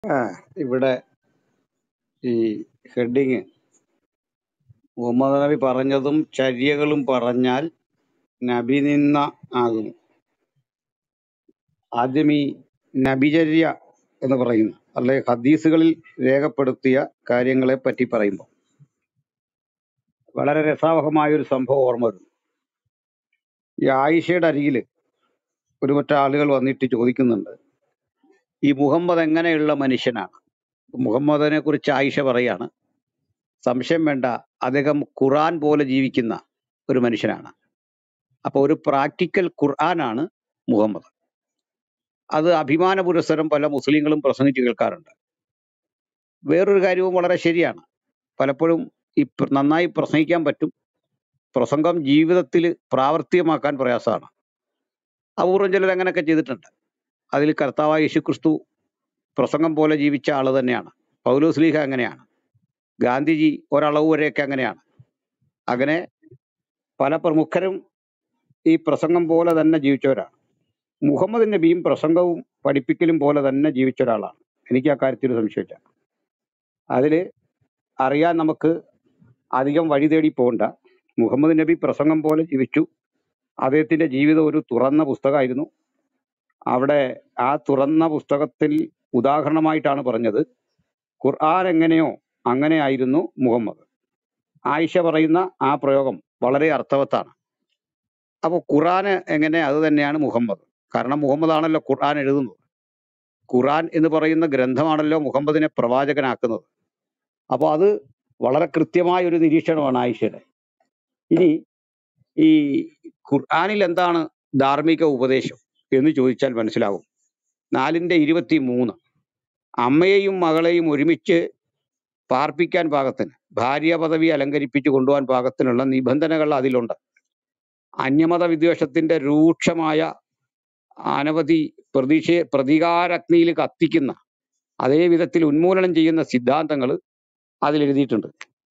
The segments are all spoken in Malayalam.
ആ, ഇവിടെ ഈ ഹെഡിങ് മുഹമ്മദ് നബി പറഞ്ഞതും ചര്യകളും പറഞ്ഞാൽ നബി നിന്ന ആകുന്നു ആദ്യം ഈ നബിചര്യ എന്ന് പറയുന്നു അല്ലെ ഹദീസുകളിൽ രേഖപ്പെടുത്തിയ കാര്യങ്ങളെ പറ്റി പറയുമ്പോൾ വളരെ രസാവഹമായ ഒരു സംഭവം ഓർമ്മ വരുന്നു ഈ ആയിഷയുടെ അരികിൽ ഒരു മറ്റ ആളുകൾ വന്നിട്ട് ചോദിക്കുന്നുണ്ട് ഈ മുഹമ്മദ് എങ്ങനെയുള്ള മനുഷ്യനാണ് മുഹമ്മദിനെ കുറിച്ച് ആയിഷ പറയാണ് സംശയം വേണ്ട അദ്ദേഹം ഖുർആൻ പോലെ ജീവിക്കുന്ന ഒരു മനുഷ്യനാണ് അപ്പൊ ഒരു പ്രാക്ടിക്കൽ ഖുർആനാണ് മുഹമ്മദ് അത് അഭിമാന പുരസ്സരം പല മുസ്ലിങ്ങളും പ്രസംഗിച്ച് കേൾക്കാറുണ്ട് വേറൊരു കാര്യവും വളരെ ശരിയാണ് പലപ്പോഴും ഈ പ്ര- നന്നായി പ്രസംഗിക്കാൻ പറ്റും പ്രസംഗം ജീവിതത്തിൽ പ്രാവർത്തികമാക്കാൻ പ്രയാസമാണ് അപൂർവം ചിലർ അങ്ങനെയൊക്കെ ചെയ്തിട്ടുണ്ട് അതിൽ കർത്താവായ യേശുക്രിസ്തു പ്രസംഗം പോലെ ജീവിച്ച ആള് തന്നെയാണ് പൗലോസ് ലീഹ അങ്ങനെയാണ് ഗാന്ധിജി ഒരളവ് വരെയൊക്കെ അങ്ങനെയാണ് അങ്ങനെ പല പ്രമുഖരും ഈ പ്രസംഗം പോലെ തന്നെ ജീവിച്ചവരാണ് മുഹമ്മദ് നബിയും പ്രസംഗവും പഠിപ്പിക്കലും പോലെ തന്നെ ജീവിച്ച ഒരാളാണ് എനിക്ക് ആ കാര്യത്തിൽ ഒരു സംശയമില്ല അതിൽ അറിയാൻ നമുക്ക് അധികം വഴി തേടി പോകണ്ട മുഹമ്മദ് നബി പ്രസംഗം പോലെ ജീവിച്ചു അദ്ദേഹത്തിന്റെ ജീവിതം ഒരു തുറന്ന പുസ്തകമായിരുന്നു അവിടെ ആ തുറന്ന പുസ്തകത്തിൽ ഉദാഹരണമായിട്ടാണ് പറഞ്ഞത് ഖുർആൻ എങ്ങനെയോ അങ്ങനെയായിരുന്നു മുഹമ്മദ് ആയിഷ പറയുന്ന ആ പ്രയോഗം വളരെ അർത്ഥവത്താണ് അപ്പോൾ ഖുർആൻ എങ്ങനെ അത് തന്നെയാണ് മുഹമ്മദ് കാരണം മുഹമ്മദ് ആണല്ലോ ഖുർആൻ എഴുതുന്നത് ഖുർആൻ എന്ന് പറയുന്ന ഗ്രന്ഥമാണല്ലോ മുഹമ്മദിനെ പ്രവാചകനാക്കുന്നത് അപ്പോൾ അത് വളരെ കൃത്യമായ ഒരു നിരീക്ഷണമാണ് ആയിഷയുടെ ഇനി ഈ ഖുർആനിൽ എന്താണ് ധാർമ്മിക ഉപദേശം എന്ന് ചോദിച്ചാൽ മനസ്സിലാവും നാലിന്റെ ഇരുപത്തി മൂന്ന് അമ്മയെയും മകളെയും ഒരുമിച്ച് പാർപ്പിക്കാൻ പാകത്തിന് ഭാര്യ പദവി അലങ്കരിപ്പിച്ച് കൊണ്ടുപോകാൻ പാകത്തിനുള്ള നിബന്ധനകൾ അതിലുണ്ട് അന്യമത വിദ്വേഷത്തിന്റെ രൂക്ഷമായ അനവധി പ്രതീക്ഷ പ്രതികാരാഗ്നിയിൽ കത്തിക്കുന്ന അതേ വിധത്തിൽ ഉന്മൂലനം ചെയ്യുന്ന സിദ്ധാന്തങ്ങൾ അതിൽ എഴുതിയിട്ടുണ്ട്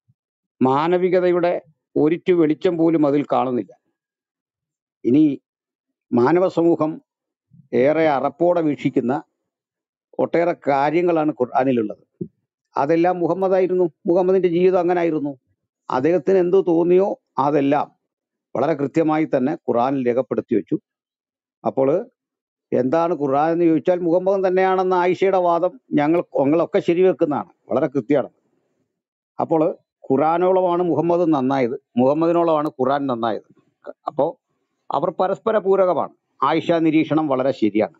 മാനവികതയുടെ ഒരിറ്റു വെളിച്ചം പോലും അതിൽ കാണുന്നില്ല ഇനി മാനവ സമൂഹം ഏറെ അറപ്പോടെ വീക്ഷിക്കുന്ന ഒട്ടേറെ കാര്യങ്ങളാണ് ഖുർആാനിലുള്ളത് അതെല്ലാം മുഹമ്മദായിരുന്നു മുഹമ്മദിന്റെ ജീവിതം അങ്ങനെ ആയിരുന്നു അദ്ദേഹത്തിന് എന്ത് തോന്നിയോ അതെല്ലാം വളരെ കൃത്യമായി തന്നെ ഖുർആനിൽ രേഖപ്പെടുത്തി വെച്ചു അപ്പോൾ എന്താണ് ഖുർആൻ എന്ന് ചോദിച്ചാൽ മുഹമ്മദ് തന്നെയാണെന്ന ആയിഷയുടെ വാദം ഞങ്ങൾ ഞങ്ങളൊക്കെ ശരിവെക്കുന്നതാണ് വളരെ കൃത്യമാണ് അപ്പോൾ ഖുറാനോളമാണ് മുഹമ്മദ് നന്നായത് മുഹമ്മദിനോളമാണ് ഖുറാൻ നന്നായത് അപ്പോൾ അവർ പരസ്പര പൂരകമാണ് ആയിഷ നിരീക്ഷണം വളരെ ശരിയാണ്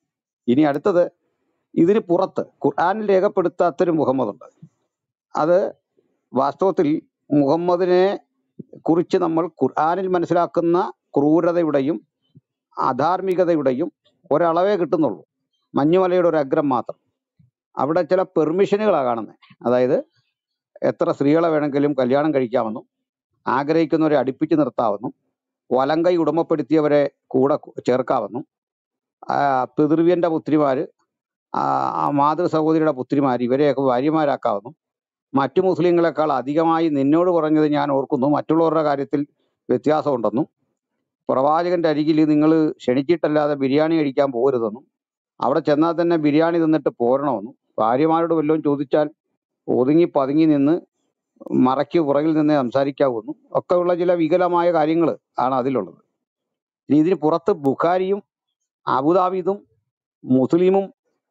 ഇനി അടുത്തത് ഇതിന് പുറത്ത് ഖുർആനിൽ രേഖപ്പെടുത്താത്തൊരു മുഹമ്മദ് ഉണ്ട് അത് വാസ്തവത്തിൽ മുഹമ്മദിനെ കുറിച്ച് നമ്മൾ ഖുർആനിൽ മനസ്സിലാക്കുന്ന ക്രൂരതയുടെയും അധാർമികതയുടെയും ഒരളവേ കിട്ടുന്നുള്ളൂ മഞ്ഞുമലയുടെ ഒരു അഗ്രം മാത്രം അവിടെ ചില പെർമിഷനുകളാണ് കാണുന്നത് അതായത് എത്ര സ്ത്രീകളെ വേണമെങ്കിലും കല്യാണം കഴിക്കാമെന്നും ആഗ്രഹിക്കുന്നവരെ അടുപ്പിച്ച് നിർത്താമെന്നും വലങ്കൈ ഉടമപ്പെടുത്തിയവരെ കൂടെ കു- ചേർക്കാമെന്നും ആ, പിതൃവ്യന്റെ പുത്രിമാര് ആ ആ മാതൃ സഹോദരിയുടെ പുത്രിമാർ ഇവരെയൊക്കെ ഭാര്യമാരാക്കാമെന്നും മറ്റു മുസ്ലിങ്ങളെക്കാൾ അധികമായി നിന്നോട് പറഞ്ഞത് ഞാൻ ഓർക്കുന്നു മറ്റുള്ളവരുടെ കാര്യത്തിൽ വ്യത്യാസമുണ്ടെന്നും പ്രവാചകന്റെ അരികിൽ നിങ്ങൾ ക്ഷണിച്ചിട്ടല്ലാതെ ബിരിയാണി കഴിക്കാൻ പോകരുതെന്നും അവിടെ ചെന്നാൽ തന്നെ ബിരിയാണി തിന്നിട്ട് പോരണമെന്നും ഭാര്യമാരോട് വല്ലതും ചോദിച്ചാൽ ഒതുങ്ങി പതുങ്ങി നിന്ന് മറയ്ക്ക് പുറകിൽ നിന്ന് സംസാരിക്കാവുന്നു ഒക്കെയുള്ള ചില വികലമായ കാര്യങ്ങൾ ആണ് അതിലുള്ളത് ഇനി ഇതിന് പുറത്ത് ബുഖാരിയും അബുദാബിദും മുസ്ലിമും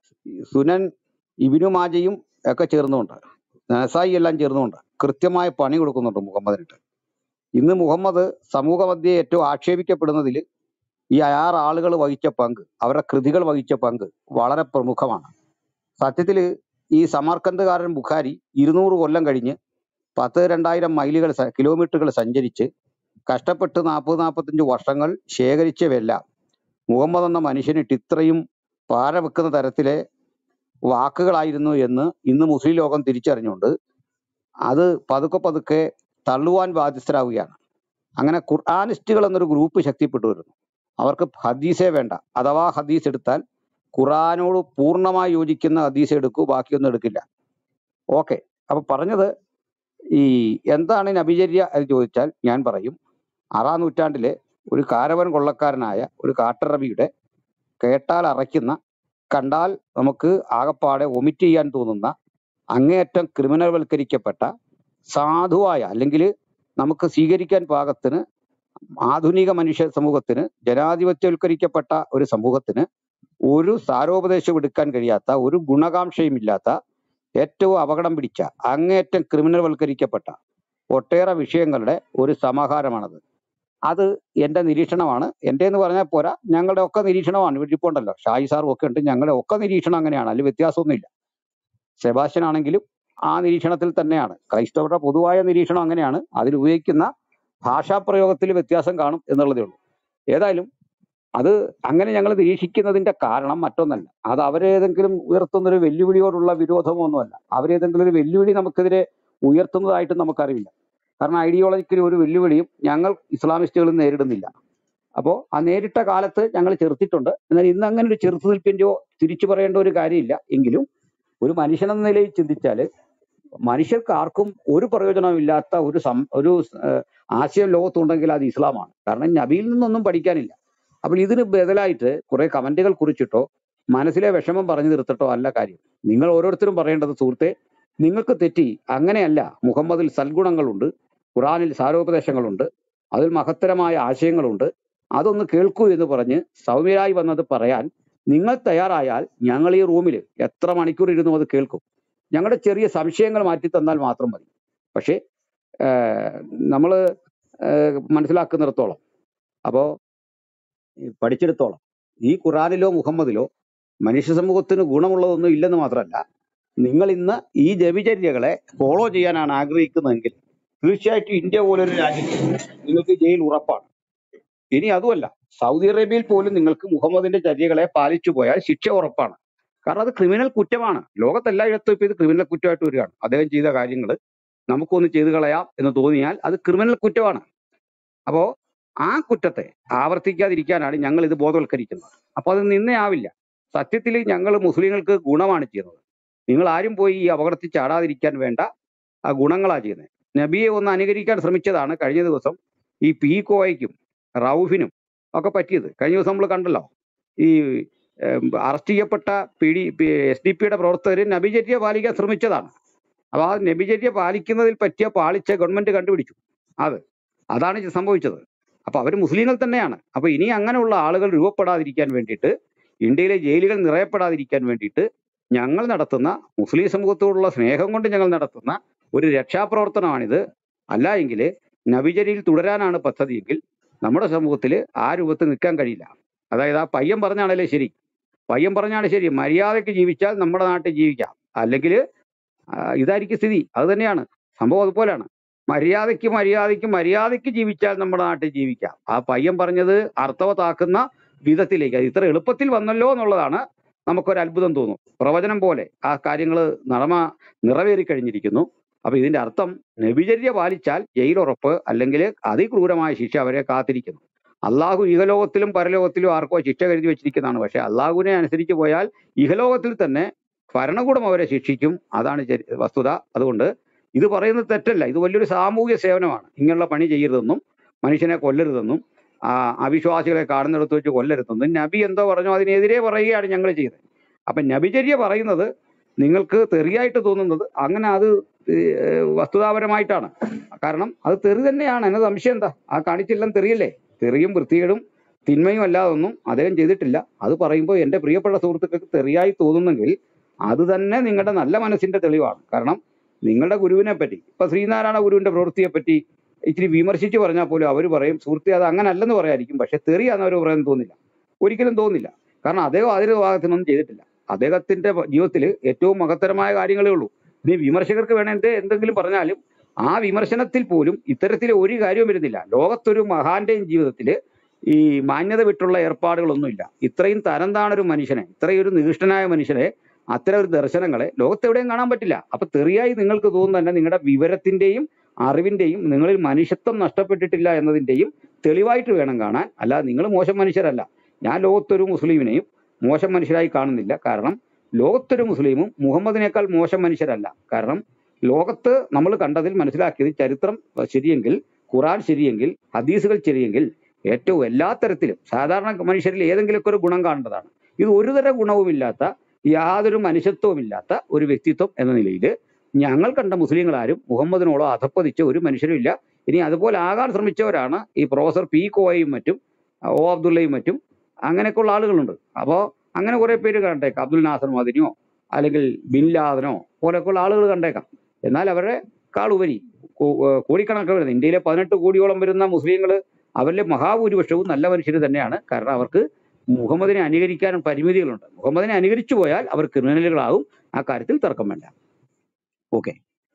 സുനൻ ഇബിനു മാജയും ഒക്കെ ചേർന്നുകൊണ്ട് നസായി എല്ലാം ചേർന്നുകൊണ്ട് കൃത്യമായ പണി കൊടുക്കുന്നുണ്ട് മുഹമ്മദിനിട്ട് ഇന്ന് മുഹമ്മദ് സമൂഹ മധ്യേ ഏറ്റവും ആക്ഷേപിക്കപ്പെടുന്നതിൽ ഈ ആറ് ആളുകൾ വഹിച്ച പങ്ക് അവരുടെ കൃതികൾ വഹിച്ച പങ്ക് വളരെ പ്രമുഖമാണ് സത്യത്തിൽ ഈ സമർക്കന്തുകാരൻ ബുഖാരി ഇരുന്നൂറ് കൊല്ലം കഴിഞ്ഞ് പത്ത് രണ്ടായിരം മൈലുകൾ സ- കിലോമീറ്ററുകൾ സഞ്ചരിച്ച് കഷ്ടപ്പെട്ട് നാൽപ്പത് നാൽപ്പത്തഞ്ച് വർഷങ്ങൾ ശേഖരിച്ചവയെല്ലാം മുഹമ്മദ് എന്ന മനുഷ്യനിട്ട് ഇത്രയും പാര വെക്കുന്ന തരത്തിലെ വാക്കുകളായിരുന്നു എന്ന് ഇന്ന് മുസ്ലിം ലോകം തിരിച്ചറിഞ്ഞുകൊണ്ട് അത് പതുക്കെ പതുക്കെ തള്ളുവാൻ ബാധ്യസ്ഥരാവുകയാണ് അങ്ങനെ ഖുർആാനിസ്റ്റുകൾ എന്നൊരു ഗ്രൂപ്പ് ശക്തിപ്പെട്ടു വരുന്നു അവർക്ക് ഹദീസേ വേണ്ട അഥവാ ഹദീസ് എടുത്താൽ ഖുർആാനോട് പൂർണ്ണമായി യോജിക്കുന്ന ഹദീസ് എടുക്കൂ ബാക്കിയൊന്നും എടുക്കില്ല ഓക്കെ അപ്പൊ പറഞ്ഞത് ഈ എന്താണ് നബിചര്യ എന്ന് ചോദിച്ചാൽ ഞാൻ പറയും ആറാം നൂറ്റാണ്ടിലെ ഒരു കാരവൻ കൊള്ളക്കാരനായ ഒരു കാട്ടറബിയുടെ കേട്ടാൽ അറയ്ക്കുന്ന കണ്ടാൽ നമുക്ക് ആകപ്പാടെ ഒമിറ്റ് ചെയ്യാൻ തോന്നുന്ന അങ്ങേയറ്റം ക്രിമിനൽ വൽക്കരിക്കപ്പെട്ട സാധുവായ അല്ലെങ്കിൽ നമുക്ക് സ്വീകരിക്കാൻ പാകത്തിന് ആധുനിക മനുഷ്യ സമൂഹത്തിന് ജനാധിപത്യവൽക്കരിക്കപ്പെട്ട ഒരു സമൂഹത്തിന് ഒരു സാരോപദേശം എടുക്കാൻ കഴിയാത്ത ഒരു ഗുണകാംക്ഷയും ഇല്ലാത്ത ഏറ്റവും അപകടം പിടിച്ച അങ്ങേയറ്റം ക്രിമിനൽ വൽക്കരിക്കപ്പെട്ട ഒട്ടേറെ വിഷയങ്ങളുടെ ഒരു സമാഹാരമാണത് അത് എന്റെ നിരീക്ഷണമാണ് എന്റെ എന്ന് പറഞ്ഞാൽ പോരാ ഞങ്ങളുടെ ഒക്കെ നിരീക്ഷണമാണ് ഇവിടെ ഇരിപ്പുണ്ടല്ലോ ഷായി സാറും ഒക്കെ ഉണ്ട് ഞങ്ങളുടെ ഒക്കെ നിരീക്ഷണം അങ്ങനെയാണ് അതിൽ വ്യത്യാസമൊന്നുമില്ല സെബാസ്റ്റ്യൻ ആണെങ്കിലും ആ നിരീക്ഷണത്തിൽ തന്നെയാണ് ക്രൈസ്തവരുടെ പൊതുവായ നിരീക്ഷണം അങ്ങനെയാണ് അതിൽ ഉപയോഗിക്കുന്ന ഭാഷാപ്രയോഗത്തിൽ വ്യത്യാസം കാണും എന്നുള്ളതേ ഉള്ളൂ ഏതായാലും അത് അങ്ങനെ ഞങ്ങൾ നിരീക്ഷിക്കുന്നതിന്റെ കാരണം മറ്റൊന്നല്ല അത് അവരേതെങ്കിലും ഉയർത്തുന്ന ഒരു വെല്ലുവിളിയോടുള്ള വിരോധമോ ഒന്നുമല്ല അവരേതെങ്കിലും ഒരു വെല്ലുവിളി നമുക്കെതിരെ ഉയർത്തുന്നതായിട്ട് നമുക്കറിയില്ല കാരണം ഐഡിയോളജിക്കലി ഒരു വെല്ലുവിളിയും ഞങ്ങൾ ഇസ്ലാമിസ്റ്റുകൾ നേരിടുന്നില്ല അപ്പോൾ ആ നേരിട്ട കാലത്ത് ഞങ്ങൾ ചെറുത്തിട്ടുണ്ട് എന്നാൽ ഇന്ന് അങ്ങനെ ഒരു ചെറുത്തുനിൽപ്പിന്റെയോ തിരിച്ചു പറയേണ്ട ഒരു കാര്യമില്ല എങ്കിലും ഒരു മനുഷ്യനെന്ന നിലയിൽ ചിന്തിച്ചാൽ മനുഷ്യർക്ക് ആർക്കും ഒരു പ്രയോജനമില്ലാത്ത ഒരു സം ഒരു ഏഹ്, ആശയം ലോകത്തുണ്ടെങ്കിൽ അത് ഇസ്ലാമാണ് കാരണം നബിയിൽ നിന്നൊന്നും പഠിക്കാനില്ല അപ്പോൾ ഇതിന് ബദലായിട്ട് കുറെ കമന്റുകൾ കുറിച്ചിട്ടോ മനസ്സിലെ വിഷമം പറഞ്ഞു തീർത്തിട്ടോ അല്ല കാര്യം നിങ്ങൾ ഓരോരുത്തരും പറയേണ്ടത് സുഹൃത്തെ നിങ്ങൾക്ക് തെറ്റി അങ്ങനെയല്ല മുഹമ്മദിൽ സൽഗുണങ്ങളുണ്ട് ഖുറാനിൽ സാരോപദേശങ്ങളുണ്ട് അതിൽ മഹത്തരമായ ആശയങ്ങളുണ്ട് അതൊന്ന് കേൾക്കൂ എന്ന് പറഞ്ഞ് സൗമ്യരായി വന്നത് പറയാൻ നിങ്ങൾ തയ്യാറായാൽ ഞങ്ങൾ ഈ റൂമിൽ എത്ര മണിക്കൂർ ഇരുന്നു അത് കേൾക്കും ഞങ്ങളുടെ ചെറിയ സംശയങ്ങൾ മാറ്റി തന്നാൽ മാത്രം മതി പക്ഷേ നമ്മൾ മനസ്സിലാക്കുന്നിടത്തോളം അപ്പോൾ പഠിച്ചെടുത്തോളം ഈ ഖുറാനിലോ മുഹമ്മദിലോ മനുഷ്യ സമൂഹത്തിന് ഗുണമുള്ളതൊന്നും ഇല്ലെന്ന് മാത്രമല്ല നിങ്ങൾ ഇന്ന് ഈ ജപിചര്യകളെ ഫോളോ ചെയ്യാനാണ് ആഗ്രഹിക്കുന്നതെങ്കിൽ തീർച്ചയായിട്ടും ഇന്ത്യ പോലൊരു രാജ്യത്ത് നിങ്ങൾക്ക് ജയിൽ ഉറപ്പാണ് ഇനി അതുമല്ല സൗദി അറേബ്യയിൽ പോലും നിങ്ങൾക്ക് മുഹമ്മദിന്റെ ചര്യകളെ പാലിച്ചു പോയാൽ ശിക്ഷ ഉറപ്പാണ് കാരണം അത് ക്രിമിനൽ കുറ്റമാണ് ലോകത്തെല്ലായിടത്തും ഇപ്പൊ ഇത് ക്രിമിനൽ കുറ്റമായിട്ട് വരികയാണ് അദ്ദേഹം ചെയ്ത കാര്യങ്ങൾ നമുക്കൊന്ന് ചെയ്തു കളയാം എന്ന് തോന്നിയാൽ അത് ക്രിമിനൽ കുറ്റമാണ് അപ്പോ ആ കുറ്റത്തെ ആവർത്തിക്കാതിരിക്കാനാണ് ഞങ്ങൾ ഇത് ബോധവൽക്കരിക്കുന്നത് അപ്പൊ അത് നിന്നേ ആവില്ല സത്യത്തിൽ ഞങ്ങൾ മുസ്ലിങ്ങൾക്ക് ഗുണമാണ് ചെയ്യുന്നത് നിങ്ങൾ ആരും പോയി ഈ അപകടത്തിൽ ചാടാതിരിക്കാൻ വേണ്ട ആ ഗുണങ്ങളാ ചെയ്യുന്നത് നബിയെ ഒന്ന് അനുകരിക്കാൻ ശ്രമിച്ചതാണ് കഴിഞ്ഞ ദിവസം ഈ പി കോയ്ക്കും റൌഫിനും ഒക്കെ പറ്റിയത് കഴിഞ്ഞ ദിവസം നമ്മൾ കണ്ടല്ലോ ഈ അറസ്റ്റ് ചെയ്യപ്പെട്ട പി ഡി എസ് ഡി പിയുടെ പ്രവർത്തകർ നബിചര്യ പാലിക്കാൻ ശ്രമിച്ചതാണ് അപ്പൊ ആ നബിചര്യ പാലിക്കുന്നതിൽ പറ്റിയ പാളിച്ച ഗവൺമെന്റ് കണ്ടുപിടിച്ചു അത് അതാണ് ഇത് സംഭവിച്ചത് അപ്പൊ അവർ മുസ്ലിങ്ങൾ തന്നെയാണ് അപ്പൊ ഇനി അങ്ങനെയുള്ള ആളുകൾ രൂപപ്പെടാതിരിക്കാൻ വേണ്ടിയിട്ട് ഇന്ത്യയിലെ ജയിലുകൾ നിറയപ്പെടാതിരിക്കാൻ വേണ്ടിയിട്ട് ഞങ്ങൾ നടത്തുന്ന മുസ്ലിം സമൂഹത്തോടുള്ള സ്നേഹം കൊണ്ട് ഞങ്ങൾ നടത്തുന്ന ഒരു രക്ഷാപ്രവർത്തനമാണിത് അല്ല എങ്കിൽ നബിചര്യയിൽ തുടരാനാണ് പദ്ധതിയെങ്കിൽ നമ്മുടെ സമൂഹത്തിൽ ആ രൂപത്തിൽ നിൽക്കാൻ കഴിയില്ല അതായത് ആ പയ്യൻ പറഞ്ഞാണല്ലേ ശരി പയ്യൻ പറഞ്ഞാണ് ശരി മര്യാദയ്ക്ക് ജീവിച്ചാൽ നമ്മുടെ നാട്ടിൽ ജീവിക്കാം അല്ലെങ്കിൽ ഇതായിരിക്കും സ്ഥിതി അത് തന്നെയാണ് സംഭവം അതുപോലെയാണ് മര്യാദയ്ക്ക് മര്യാദയ്ക്ക് മര്യാദയ്ക്ക് ജീവിച്ചാൽ നമ്മുടെ നാട്ടിൽ ജീവിക്കാം ആ പയ്യൻ പറഞ്ഞത് അർത്ഥവത്താക്കുന്ന വിധത്തിലേക്ക് അത് ഇത്ര എളുപ്പത്തിൽ വന്നല്ലോ എന്നുള്ളതാണ് നമുക്കൊരു അത്ഭുതം തോന്നും പ്രവചനം പോലെ ആ കാര്യങ്ങൾ നടമ നിറവേറി കഴിഞ്ഞിരിക്കുന്നു അപ്പൊ ഇതിന്റെ അർത്ഥം നബിചര്യ പാലിച്ചാൽ ജയിലുറപ്പ് അല്ലെങ്കിൽ അതിക്രൂരമായ ശിക്ഷ അവരെ കാത്തിരിക്കുന്നു അള്ളാഹു ഇഹലോകത്തിലും പരലോകത്തിലും ആർക്കോ ശിക്ഷ കരുതി വെച്ചിരിക്കുന്നതാണ് പക്ഷെ അള്ളാഹുവിനെ അനുസരിച്ച് പോയാൽ ഇഹലോകത്തിൽ തന്നെ ഭരണകൂടം അവരെ ശിക്ഷിക്കും അതാണ് ചരി- വസ്തുത അതുകൊണ്ട് ഇത് പറയുന്നത് തെറ്റല്ല ഇത് വലിയൊരു സാമൂഹ്യ സേവനമാണ് ഇങ്ങനെയുള്ള പണി ചെയ്യരുതെന്നും മനുഷ്യനെ കൊല്ലരുതെന്നും ആ, അവിശ്വാസികളെ കാണുന്നിടത്ത് വെച്ച് കൊല്ലരുതെന്നും നബി എന്തോ പറഞ്ഞോ അതിനെതിരെ പറയുകയാണ് ഞങ്ങൾ ചെയ്തത് അപ്പൊ നബിചര്യ പറയുന്നത് നിങ്ങൾക്ക് തെറിയായിട്ട് തോന്നുന്നത് അങ്ങനെ അത് ഏഹ്, വസ്തുതാപരമായിട്ടാണ് കാരണം അത് തെറി തന്നെയാണ് എന്നത് സംശയം എന്താ ആ കാണിച്ചെല്ലാം തെറിയല്ലേ തെറിയും വൃത്തികേടും തിന്മയും അല്ലാതൊന്നും അദ്ദേഹം ചെയ്തിട്ടില്ല അത് പറയുമ്പോൾ എൻ്റെ പ്രിയപ്പെട്ട സുഹൃത്തുക്കൾക്ക് തെറിയായി തോന്നുന്നെങ്കിൽ അത് തന്നെ നിങ്ങളുടെ നല്ല മനസ്സിന്റെ തെളിവാണ് കാരണം നിങ്ങളുടെ ഗുരുവിനെ പറ്റി ഇപ്പൊ ശ്രീനാരായണ ഗുരുവിന്റെ പ്രവൃത്തിയെ പറ്റി ഇച്ചിരി വിമർശിച്ച് പറഞ്ഞാൽ പോലും അവർ പറയും സുഹൃത്തെ അത് അങ്ങനെ അല്ലെന്ന് പറയായിരിക്കും പക്ഷെ തെറിയാന്ന് അവർ പറയാൻ തോന്നില്ല ഒരിക്കലും തോന്നില്ല കാരണം അദ്ദേഹം അതിന്റെ ഭാഗത്തിനൊന്നും ചെയ്തിട്ടില്ല അദ്ദേഹത്തിന്റെ ജീവിതത്തിൽ ഏറ്റവും മഹത്തരമായ കാര്യങ്ങളേ ഉള്ളൂ ഇനി വിമർശകർക്ക് വേണമെങ്കിൽ എന്തെങ്കിലും പറഞ്ഞാലും ആ വിമർശനത്തിൽ പോലും ഇത്തരത്തിലെ ഒരു കാര്യവും വരുന്നില്ല ലോകത്തൊരു മഹാന്റെയും ജീവിതത്തിൽ ഈ മാന്യത വിട്ടുള്ള ഏർപ്പാടുകളൊന്നുമില്ല ഇത്രയും തരം താണൊരു മനുഷ്യനെ ഇത്രയും ഒരു നികൃഷ്ടനായ മനുഷ്യനെ അത്തരം ഒരു ദർശനങ്ങളെ ലോകത്തെവിടെയും കാണാൻ പറ്റില്ല അപ്പൊ തെറിയായി നിങ്ങൾക്ക് തോന്നുന്ന തന്നെ നിങ്ങളുടെ വിവരത്തിന്റെയും അറിവിന്റെയും നിങ്ങളിൽ മനുഷ്യത്വം നഷ്ടപ്പെട്ടിട്ടില്ല എന്നതിന്റെയും തെളിവായിട്ട് വേണം കാണാൻ അല്ലാതെ നിങ്ങൾ മോശം മനുഷ്യരല്ല ഞാൻ ലോകത്തൊരു മുസ്ലിമിനെയും മോശം മനുഷ്യരായി കാണുന്നില്ല കാരണം ലോകത്തൊരു മുസ്ലിമും മുഹമ്മദിനേക്കാൾ മോശം മനുഷ്യരല്ല കാരണം ലോകത്ത് നമ്മൾ കണ്ടതിൽ മനസ്സിലാക്കിയത് ചരിത്രം ശരിയെങ്കിൽ ഖുറാൻ ശരിയെങ്കിൽ ഹദീസുകൾ ശരിയെങ്കിൽ ഏറ്റവും എല്ലാ തരത്തിലും സാധാരണ മനുഷ്യരിൽ ഏതെങ്കിലുമൊക്കെ ഒരു ഗുണം കാണേണ്ടതാണ് ഇത് ഒരു തര ഗുണവുമില്ലാത്ത യാതൊരു മനുഷ്യത്വവുമില്ലാത്ത ഒരു വ്യക്തിത്വം എന്ന നിലയിൽ ഞങ്ങൾ കണ്ട മുസ്ലിങ്ങളാരും മുഹമ്മദിനോടോ അധപ്പതിച്ച ഒരു മനുഷ്യരും ഇല്ല ഇനി അതുപോലെ ആകാൻ ശ്രമിച്ചവരാണ് ഈ പ്രൊഫസർ പി കോയും മറ്റും ഒ അബ്ദുള്ളയും മറ്റും അങ്ങനെയൊക്കെയുള്ള ആളുകളുണ്ട് അപ്പോൾ അങ്ങനെ കുറെ പേര് കണ്ടേക്കാം അബ്ദുൽ നാസർ മദിനിയോ അല്ലെങ്കിൽ ബിൻ ലാദനോ പോലെയൊക്കെയുള്ള ആളുകൾ കണ്ടേക്കാം എന്നാൽ അവരുടെ കാളുപരി കോ- ഏഹ് കോടിക്കണക്കിന് വരുന്ന ഇന്ത്യയിലെ പതിനെട്ട് കോടിയോളം വരുന്ന മുസ്ലിങ്ങൾ അവരിലെ മഹാഭൂരിപക്ഷവും നല്ല മനുഷ്യർ തന്നെയാണ് കാരണം അവർക്ക് മുഹമ്മദിനെ അനുകരിക്കാൻ പരിമിതികളുണ്ട് മുഹമ്മദിനെ അനുകരിച്ചു പോയാൽ അവർ ക്രിമിനലുകളാകും ആ കാര്യത്തിൽ തർക്കം വേണ്ട ഓക്കെ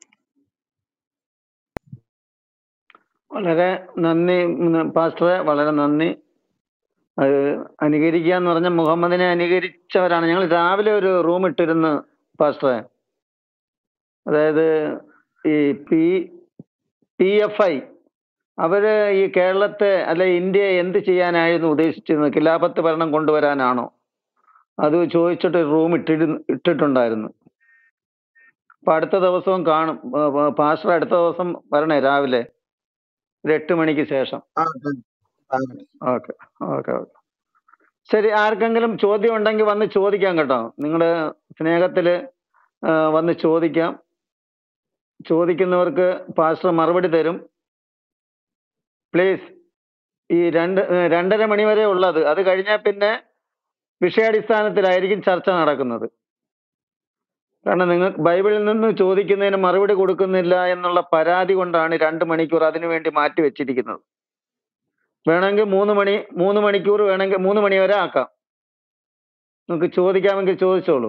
വളരെ നന്ദി ഉം, പാസ്റ്ററെ വളരെ നന്ദി അത് അനുകരിക്കുക എന്ന് പറഞ്ഞ മുഹമ്മദിനെ അനുകരിച്ചവരാണ് ഞങ്ങൾ രാവിലെ ഒരു റൂം ഇട്ടിരുന്നു പാസ്റ്ററെ അതായത് ഈ പി പി എഫ് ഐ അവര് ഈ കേരളത്തെ അല്ലെ ഇന്ത്യയെ എന്ത് ചെയ്യാനായിരുന്നു ഉദ്ദേശിച്ചിരുന്നത് ഖിലാഫത്ത് ഭരണം കൊണ്ടുവരാനാണോ അത് ചോദിച്ചിട്ട് റൂം ഇട്ടിരുന്നു ഇട്ടിട്ടുണ്ടായിരുന്നു അപ്പൊ അടുത്ത ദിവസവും കാണും പ- പ- പാസ്റ്റർ അടുത്ത ദിവസം വരണേ രാവിലെ ഒരു എട്ട് മണിക്ക് ശേഷം ഓക്കെ ഓക്കെ ഓക്കെ ശരി ആർക്കെങ്കിലും ചോദ്യം ഉണ്ടെങ്കിൽ വന്ന് ചോദിക്കാം കേട്ടോ നിങ്ങളുടെ സ്നേഹത്തില് ആ, വന്ന് ചോദിക്കാം ചോദിക്കുന്നവർക്ക് പാസ്റ്റർ മറുപടി തരും പ്ലീസ് ഈ രണ്ട് ഏ, രണ്ടര മണി വരെ ഉള്ളത് അത് കഴിഞ്ഞാൽ പിന്നെ വിഷയാടിസ്ഥാനത്തിലായിരിക്കും ചർച്ച നടക്കുന്നത് കാരണം നിങ്ങൾ ബൈബിളിൽ നിന്ന് ചോദിക്കുന്നതിന് മറുപടി കൊടുക്കുന്നില്ല എന്നുള്ള പരാതി കൊണ്ടാണ് രണ്ട് മണിക്കൂർ അതിനു വേണ്ടി മാറ്റി വെച്ചിരിക്കുന്നത് വേണമെങ്കിൽ മൂന്ന് മണി മൂന്ന് മണിക്കൂർ വേണമെങ്കിൽ മൂന്ന് മണി വരെ ആക്കാം നിങ്ങൾക്ക് ചോദിക്കാമെങ്കിൽ ചോദിച്ചോളൂ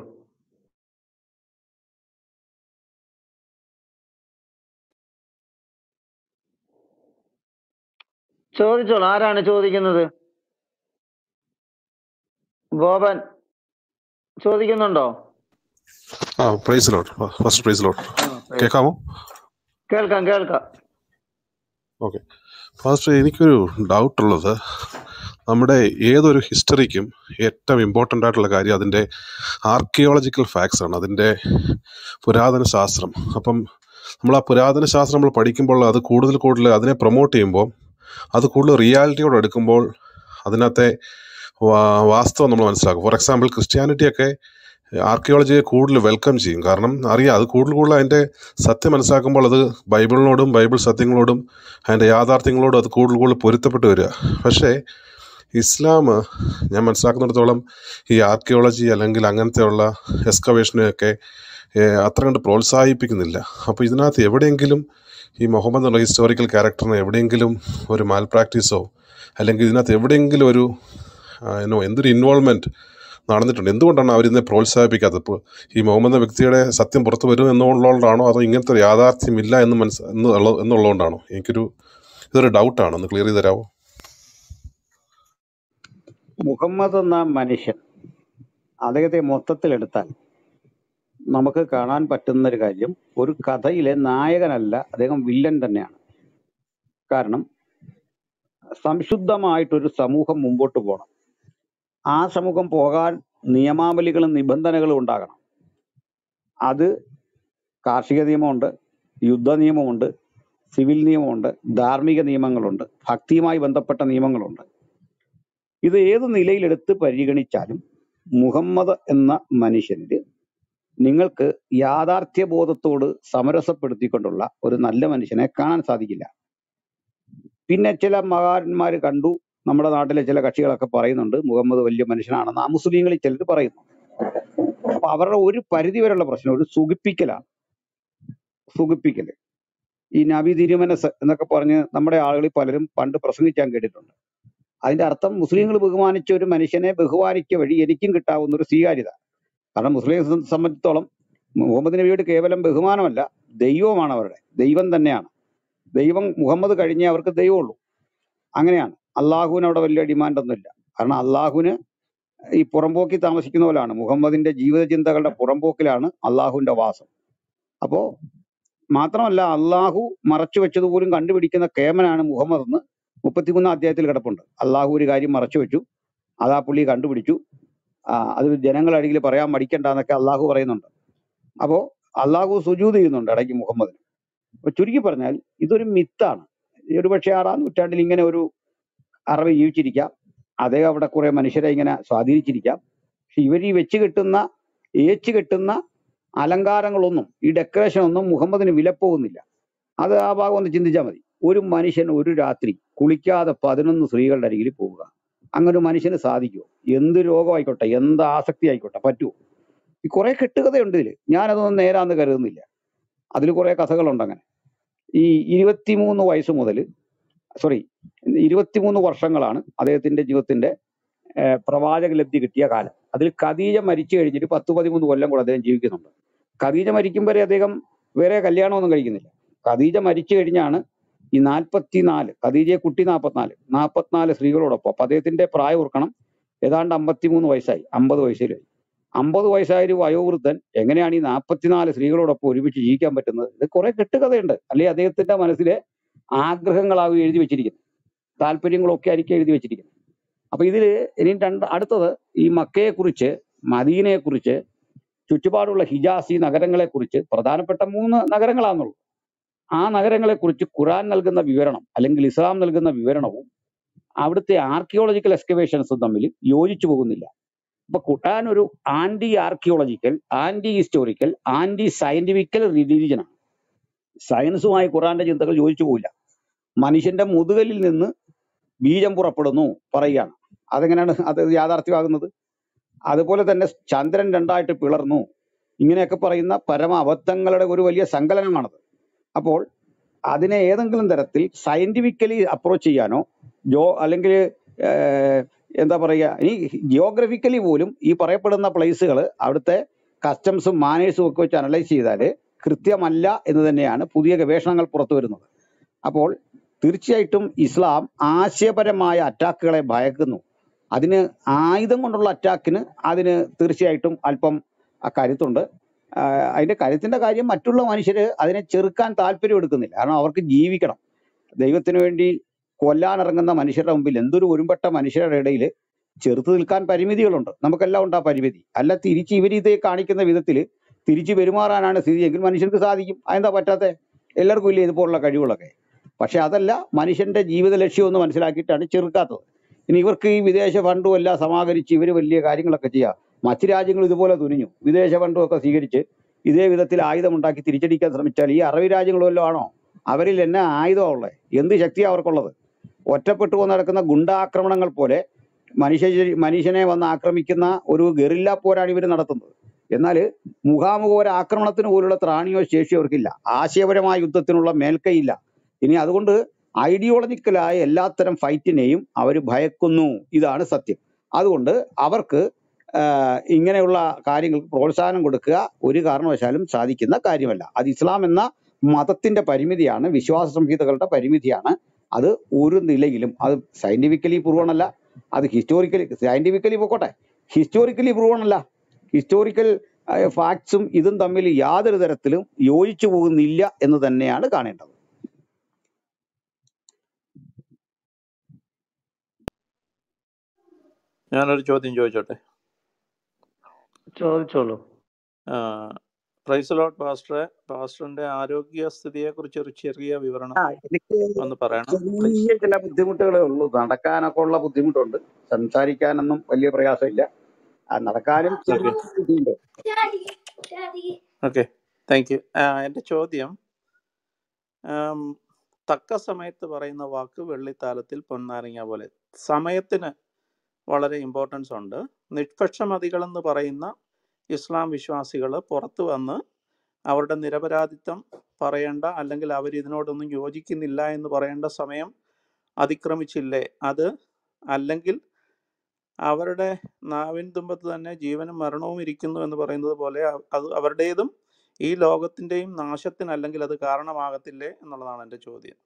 ചോദിച്ചോളൂ ആരാണ് ചോദിക്കുന്നത് ഗോപൻ ചോദിക്കുന്നുണ്ടോ ആ praise lord first praise lord ആ, praise. കേൾക്കാമോ കേൾക്കാം കേൾക്കാം ഓക്കെ ഫസ്റ്റ് എനിക്കൊരു ഡൗട്ട് ഉള്ളത് നമ്മുടെ ഏതൊരു ഹിസ്റ്ററിക്കും ഏറ്റവും ഇമ്പോർട്ടൻ്റ് ആയിട്ടുള്ള കാര്യം അതിൻ്റെ ആർക്കിയോളജിക്കൽ ഫാക്ട്സ് ആണ് അതിൻ്റെ പുരാതന ശാസ്ത്രം അപ്പം നമ്മൾ ആ പുരാതന ശാസ്ത്രം നമ്മൾ പഠിക്കുമ്പോൾ അത് കൂടുതൽ കൂടുതൽ അതിനെ പ്രൊമോട്ട് ചെയ്യുമ്പോൾ അത് കൂടുതൽ റിയാലിറ്റിയോട് എടുക്കുമ്പോൾ അതിനകത്തെ വാ- വാസ്തവം നമ്മൾ മനസ്സിലാക്കും ഫോർ എക്സാമ്പിൾ ക്രിസ്ത്യാനിറ്റിയൊക്കെ ആർക്കിയോളജിയെ കൂടുതൽ വെൽക്കം ചെയ്യും കാരണം അറിയാം അത് കൂടുതൽ കൂടുതൽ അതിൻ്റെ സത്യം മനസ്സിലാക്കുമ്പോൾ അത് ബൈബിളിനോടും ബൈബിൾ സത്യങ്ങളോടും അതിൻ്റെ യാഥാർത്ഥ്യങ്ങളോടും അത് കൂടുതൽ കൂടുതൽ പൊരുത്തപ്പെട്ട് വരിക പക്ഷേ ഇസ്ലാം ഞാൻ മനസ്സിലാക്കുന്നിടത്തോളം ഈ ആർക്കിയോളജി അല്ലെങ്കിൽ അങ്ങനത്തെയുള്ള എക്സ്കവേഷനെയൊക്കെ ഏഹ്, അത്ര കണ്ട് പ്രോത്സാഹിപ്പിക്കുന്നില്ല അപ്പോൾ ഇതിനകത്ത് എവിടെയെങ്കിലും ഈ മുഹമ്മദ് എന്നുള്ള ഹിസ്റ്റോറിക്കൽ ക്യാരക്ടറിന് എവിടെയെങ്കിലും ഒരു മാൽ പ്രാക്ടീസോ അല്ലെങ്കിൽ ഇതിനകത്ത് എവിടെയെങ്കിലും ഒരു എന്നോ എന്തൊരു ഇൻവോൾവ്മെൻറ്റ് നടന്നിട്ടുണ്ട് എന്തുകൊണ്ടാണ് അവരിതിനെ പ്രോത്സാഹിപ്പിക്കാത്തത് ഇപ്പോൾ ഈ മുഹമ്മദ് എന്ന വ്യക്തിയുടെ സത്യം പുറത്തു വരും എന്നുള്ളതുകൊണ്ടാണോ അതോ ഇങ്ങനത്തെ ഒരു യാഥാർത്ഥ്യമില്ല എന്ന് മനസ്സ് എന്നുള്ള എന്നുള്ളതുകൊണ്ടാണോ എനിക്കൊരു ഇതൊരു ഡൗട്ടാണ് ഒന്ന് ക്ലിയർ ചെയ്ത് തരാമോ മുഹമ്മദ് എന്ന മനുഷ്യൻ അദ്ദേഹത്തെ മൊത്തത്തിലെടുത്താൽ നമുക്ക് കാണാൻ പറ്റുന്ന ഒരു കാര്യം ഒരു കഥയിലെ നായകനല്ല അദ്ദേഹം വില്ലൻ തന്നെയാണ് കാരണം സംശുദ്ധമായിട്ടൊരു സമൂഹം മുമ്പോട്ട് പോകണം ആ സമൂഹം പോകാൻ നിയമാവലികളും നിബന്ധനകളും ഉണ്ടാകണം അത് കാർഷിക നിയമമുണ്ട് യുദ്ധ നിയമമുണ്ട് സിവിൽ നിയമമുണ്ട് ധാർമ്മിക നിയമങ്ങളുണ്ട് ഭക്തിയുമായി ബന്ധപ്പെട്ട നിയമങ്ങളുണ്ട് ഇത് ഏത് നിലയിലെടുത്ത് പരിഗണിച്ചാലും മുഹമ്മദ് എന്ന മനുഷ്യനിൽ നിങ്ങൾക്ക് യാഥാർത്ഥ്യബോധത്തോട് സമരസപ്പെടുത്തിക്കൊണ്ടുള്ള ഒരു നല്ല മനുഷ്യനെ കാണാൻ സാധിക്കില്ല പിന്നെ ചില മഹാന്മാർ കണ്ടു നമ്മുടെ നാട്ടിലെ ചില കക്ഷികളൊക്കെ പറയുന്നുണ്ട് മുഹമ്മദ് വലിയ മനുഷ്യനാണെന്ന് ആ മുസ്ലിങ്ങളിൽ ചിലർ പറയുന്നു അപ്പൊ അവരുടെ ഒരു പരിധി വരെയുള്ള പ്രശ്നം ഒരു സുഖിപ്പിക്കലാണ് സുഖിപ്പിക്കല് ഈ നബി തിരുമനസ് എന്നൊക്കെ പറഞ്ഞ് നമ്മുടെ ആളുകളിൽ പലരും പണ്ട് പ്രസംഗിക്കാൻ കേട്ടിട്ടുണ്ട് അതിന്റെ അർത്ഥം മുസ്ലിങ്ങൾ ബഹുമാനിച്ച ഒരു മനുഷ്യനെ ബഹുമാനിക്ക വഴി എനിക്കും കിട്ടാവുന്ന ഒരു സ്വീകാര്യത കാരണം മുസ്ലിം സംബന്ധിച്ചിടത്തോളം മുഹമ്മദ് നബിയോട് കേവലം ബഹുമാനമല്ല ദൈവമാണ് അവരുടെ ദൈവം തന്നെയാണ് ദൈവം മുഹമ്മദ് കഴിഞ്ഞേ അവർക്ക് ദൈവമുള്ളൂ അങ്ങനെയാണ് അള്ളാഹുവിന് അവിടെ വലിയ ഡിമാൻഡ് ഒന്നുമില്ല കാരണം അള്ളാഹുവിന് ഈ പുറമ്പോക്കി താമസിക്കുന്ന പോലാണ് മുഹമ്മദിന്റെ ജീവിത ചിന്തകളുടെ പുറമ്പോക്കിലാണ് അള്ളാഹുവിന്റെ വാസം അപ്പോ മാത്രമല്ല അള്ളാഹു മറച്ചു വെച്ചത് പോലും കണ്ടുപിടിക്കുന്ന കേമനാണ് മുഹമ്മദ് എന്ന് മുപ്പത്തിമൂന്നാം അധ്യായത്തിൽ കിടപ്പുണ്ട് അള്ളാഹു ഒരു കാര്യം മറച്ചു വെച്ചു അത് ആ പുള്ളി കണ്ടുപിടിച്ചു ആ, അത് ജനങ്ങളടിയിൽ പറയാൻ മടിക്കണ്ടെന്നൊക്കെ അള്ളാഹു പറയുന്നുണ്ട് അപ്പോ അള്ളാഹു സുജൂത് ചെയ്യുന്നുണ്ട് ഇടയ്ക്ക് മുഹമ്മദിന് അപ്പൊ ചുരുക്കി പറഞ്ഞാൽ ഇതൊരു മിത്താണ് ഒരുപക്ഷെ ആറാം നൂറ്റാണ്ടിൽ ഇങ്ങനെ ഒരു അറബ് ജീവിച്ചിരിക്കാം അദ്ദേഹം അവിടെ കുറെ മനുഷ്യരെ ഇങ്ങനെ സ്വാധീനിച്ചിരിക്കാം പക്ഷെ ഇവർ ഈ വെച്ച് കെട്ടുന്ന ഏച്ച് കെട്ടുന്ന അലങ്കാരങ്ങളൊന്നും ഈ ഡെക്കറേഷൻ ഒന്നും മുഹമ്മദിന് വിലപ്പോകുന്നില്ല അത് ആ ഭാഗം ഒന്ന് ചിന്തിച്ചാൽ മതി ഒരു മനുഷ്യൻ ഒരു രാത്രി കുളിക്കാതെ പതിനൊന്ന് സ്ത്രീകളുടെ അരികിൽ പോവുക അങ്ങനെ ഒരു മനുഷ്യന് സാധിക്കുമോ എന്ത് രോഗമായിക്കോട്ടെ എന്ത് ആസക്തി ആയിക്കോട്ടെ പറ്റുമോ ഈ കുറെ കെട്ടുകഥയുണ്ട് ഇതിൽ ഞാനതൊന്നും നേരാന്ന് കരുതുന്നില്ല അതിൽ കുറെ കഥകളുണ്ട് അങ്ങനെ ഈ ഇരുപത്തിമൂന്ന് വയസ്സ് മുതൽ സോറി ഇരുപത്തിമൂന്ന് വർഷങ്ങളാണ് അദ്ദേഹത്തിന്റെ ജീവിതത്തിന്റെ ഏഹ്, പ്രവാചക ലബ്ധി കിട്ടിയ കാലം അതിൽ ഖദീജ മരിച്ചു കഴിഞ്ഞിട്ട് പത്ത് പതിമൂന്ന് കൊല്ലം കൂടെ അദ്ദേഹം ജീവിക്കുന്നുണ്ട് ഖദീജ മരിക്കും വരെ അദ്ദേഹം വേറെ കല്യാണമൊന്നും കഴിക്കുന്നില്ല ഖദീജ മരിച്ചു കഴിഞ്ഞാണ് ഈ നാൽപ്പത്തിനാല് ഖദീജയെ കുട്ടി നാൽപ്പത്തിനാല് നാൽപ്പത്തിനാല് സ്ത്രീകളോടൊപ്പം അപ്പൊ അദ്ദേഹത്തിന്റെ പ്രായം ഓർക്കണം ഏതാണ്ട് അമ്പത്തിമൂന്ന് വയസ്സായി അമ്പത് വയസ്സിലായി അമ്പത് വയസ്സായ ഒരു വയോവൃദ്ധൻ എങ്ങനെയാണ് ഈ നാൽപ്പത്തിനാല് സ്ത്രീകളോടൊപ്പം ഒരുമിച്ച് ജീവിക്കാൻ പറ്റുന്നത് ഇത് കുറെ കെട്ടുകഥയുണ്ട് അല്ലെങ്കിൽ അദ്ദേഹത്തിന്റെ മനസ്സിലെ ആഗ്രഹങ്ങളാവും എഴുതി വെച്ചിരിക്കുന്നത് താല്പര്യങ്ങളൊക്കെ ആയിരിക്കും എഴുതി വെച്ചിരിക്കുന്നത് അപ്പൊ ഇതില് ഇനി രണ്ട് അടുത്തത് ഈ മക്കയെ കുറിച്ച് മദീനയെ കുറിച്ച് ചുറ്റുപാടുള്ള ഹിജാസ് ഈ നഗരങ്ങളെ കുറിച്ച് പ്രധാനപ്പെട്ട മൂന്ന് നഗരങ്ങളാണുള്ളൂ ആ നഗരങ്ങളെ കുറിച്ച് ഖുറാൻ നൽകുന്ന വിവരണം അല്ലെങ്കിൽ ഇസ്ലാം നൽകുന്ന വിവരണവും അവിടുത്തെ ആർക്കിയോളജിക്കൽ എക്സ്കവേഷൻസും തമ്മിൽ യോജിച്ചു പോകുന്നില്ല അപ്പൊ ഖുർആൻ ഒരു anti archaeological anti historical anti scientifical റിലീജിയനാണ് സയൻസുമായി ഖുറാന്റെ ചിന്തകൾ യോജിച്ചു പോകില്ല മനുഷ്യന്റെ മുതുകലിൽ നിന്ന് ബീജം പുറപ്പെടുന്നു പറയുകയാണ് അതെങ്ങനെയാണ് അത് യാഥാർത്ഥ്യമാകുന്നത് അതുപോലെ തന്നെ ചന്ദ്രൻ രണ്ടായിട്ട് പിളർന്നു ഇങ്ങനെയൊക്കെ പറയുന്ന പരമ അബദ്ധങ്ങളുടെ ഒരു വലിയ സങ്കലനമാണത് അപ്പോൾ അതിനെ ഏതെങ്കിലും തരത്തിൽ സയന്റിഫിക്കലി അപ്രോച്ച് ചെയ്യാനോ ജോ അല്ലെങ്കിൽ എന്താ പറയുക ഈ ജിയോഗ്രഫിക്കലി പോലും ഈ പറയപ്പെടുന്ന പ്ലേസുകൾ അവിടുത്തെ കസ്റ്റംസും മാനേഴ്സും ഒക്കെ വെച്ച് അനലൈസ് ചെയ്താൽ കൃത്യമല്ല എന്ന് തന്നെയാണ് പുതിയ ഗവേഷണങ്ങൾ പുറത്തു വരുന്നത് അപ്പോൾ തീർച്ചയായിട്ടും ഇസ്ലാം ആശയപരമായ അറ്റാക്കുകളെ ഭയക്കുന്നു അതിന് ആയുധം കൊണ്ടുള്ള അറ്റാക്കിന് അതിന് തീർച്ചയായിട്ടും അല്പം ആ കരുത്തുണ്ട് ആ, അതിന്റെ കരുത്തിന്റെ കാര്യം മറ്റുള്ള മനുഷ്യര് അതിനെ ചെറുക്കാൻ താല്പര്യം എടുക്കുന്നില്ല കാരണം അവർക്ക് ജീവിക്കണം ദൈവത്തിന് വേണ്ടി കൊല്ലാനിറങ്ങുന്ന മനുഷ്യരുടെ മുമ്പിൽ എന്തൊരു ഒരുമ്പെട്ട മനുഷ്യരുടെ ഇടയിൽ ചെറുത്ത് നിൽക്കാൻ പരിമിതികളുണ്ട് നമുക്കെല്ലാം ഉണ്ട് ആ പരിമിതി അല്ല തിരിച്ച് ഇവർ ഇത് കാണിക്കുന്ന വിധത്തിൽ തിരിച്ചു പെരുമാറാനാണ് സ്ഥിതിയെങ്കിൽ മനുഷ്യർക്ക് സാധിക്കും അതെന്താ പറ്റാത്തെ എല്ലാവർക്കും ഇല്ലേ ഇതുപോലുള്ള കഴിവുകളൊക്കെ പക്ഷെ അതല്ല മനുഷ്യന്റെ ജീവിത ലക്ഷ്യം എന്ന് മനസ്സിലാക്കിയിട്ടാണ് ചെറുക്കാത്തത് ഇനി ഇവർക്ക് ഈ വിദേശ ഫണ്ടും എല്ലാം സമാഹരിച്ച് ഇവർ വലിയ കാര്യങ്ങളൊക്കെ ചെയ്യാം മറ്റു രാജ്യങ്ങൾ ഇതുപോലെ തുനിഞ്ഞു വിദേശ ഫണ്ടും ഒക്കെ സ്വീകരിച്ച് ഇതേ വിധത്തിൽ ആയുധമുണ്ടാക്കി തിരിച്ചടിക്കാൻ ശ്രമിച്ചാൽ ഈ അറബി രാജ്യങ്ങൾ വല്ലതും ആണോ അവരിൽ എന്നാ ആയുധമാണ് ഉള്ളത് എന്ത് ശക്തിയാണ് അവർക്കുള്ളത് ഒറ്റപ്പെട്ടു വന്ന് നടക്കുന്ന ഗുണ്ടാക്രമണങ്ങൾ പോലെ മനുഷ്യ മനുഷ്യനെ വന്ന് ആക്രമിക്കുന്ന ഒരു ഗറില്ല പോരാണ് ഇവർ നടത്തുന്നത് എന്നാൽ മുഖാമുഖ ഒരു ആക്രമണത്തിന് പോലുള്ള ത്രാണിയോ ശേഷിയോ അവർക്കില്ല ആശയപരമായ യുദ്ധത്തിനുള്ള മേൽക്കൈയില്ല ഇനി അതുകൊണ്ട് ഐഡിയോളജിക്കലായ എല്ലാത്തരം ഫൈറ്റിനെയും അവർ ഭയക്കുന്നു ഇതാണ് സത്യം അതുകൊണ്ട് അവർക്ക് ആഹ് ഇങ്ങനെയുള്ള കാര്യങ്ങൾക്ക് പ്രോത്സാഹനം കൊടുക്കുക ഒരു കാരണവശാലും സാധിക്കുന്ന കാര്യമല്ല അത് ഇസ്ലാം എന്ന മതത്തിന്റെ പരിമിതിയാണ് വിശ്വാസ സംഹിതകളുടെ പരിമിതിയാണ് അത് ഒരു നിലയിലും അത് സയന്റിഫിക്കലി പ്രൂവൺ അല്ല അത് ഹിസ്റ്റോറിക്കലി സയന്റിഫിക്കലി പോക്കോട്ടെ ഹിസ്റ്റോറിക്കലി പ്രൂവൺ അല്ല ഹിസ്റ്റോറിക്കൽ ഫാക്ട്സും ഇതും തമ്മിൽ യാതൊരു തരത്തിലും യോജിച്ചു പോകുന്നില്ല എന്ന് തന്നെയാണ് കാണേണ്ടത് ഞാനൊരു ചോദ്യം ചോദിച്ചോട്ടെ ചോദിച്ചോളൂ പ്രൈസ് ലോട്ട് പാസ്റ്ററെ പാസ്റ്ററിന്റെ ആരോഗ്യസ്ഥിതിയെ കുറിച്ച് ഒരു ചെറിയ വിവരണം ആ എനിക്ക് ഒന്ന് പറയണം പ്ലീസ് ചെറിയ ചില ബുദ്ധിമുട്ടുകളേ ഉള്ളൂ നടക്കാനൊക്കെ ഉള്ള ബുദ്ധിമുട്ടുണ്ട് സംസാരിക്കാനൊന്നും വലിയ പ്രയാസമില്ല ആ, നടക്കാനും ഓക്കെ ചെറിയ ബുദ്ധിമുട്ട് ഓക്കെ താങ്ക് യു എൻ്റെ ചോദ്യം ആം, തക്ക സമയത്ത് പറയുന്ന വാക്ക് വെള്ളിത്താലത്തിൽ പൊന്നാരങ്ങ പോലെ സമയത്തിന് വളരെ ഇമ്പോർട്ടൻസ് ഉണ്ട് നിഷ്പക്ഷമതികളെന്ന് പറയുന്ന ഇസ്ലാം വിശ്വാസികൾ പുറത്തു വന്ന് അവരുടെ നിരപരാധിത്വം പറയേണ്ട അല്ലെങ്കിൽ അവർ ഇതിനോടൊന്നും യോജിക്കുന്നില്ല എന്ന് പറയേണ്ട സമയം അതിക്രമിച്ചില്ലേ അത് അല്ലെങ്കിൽ അവരുടെ നാവിൻ തുമ്പത്ത് തന്നെ ജീവനും മരണവും ഇരിക്കുന്നു എന്ന് പറയുന്നത് പോലെ അ- അത് അവരുടേതും ഈ ലോകത്തിൻ്റെയും നാശത്തിന് അല്ലെങ്കിൽ അത് കാരണമാകത്തില്ലേ എന്നുള്ളതാണ് എൻ്റെ ചോദ്യം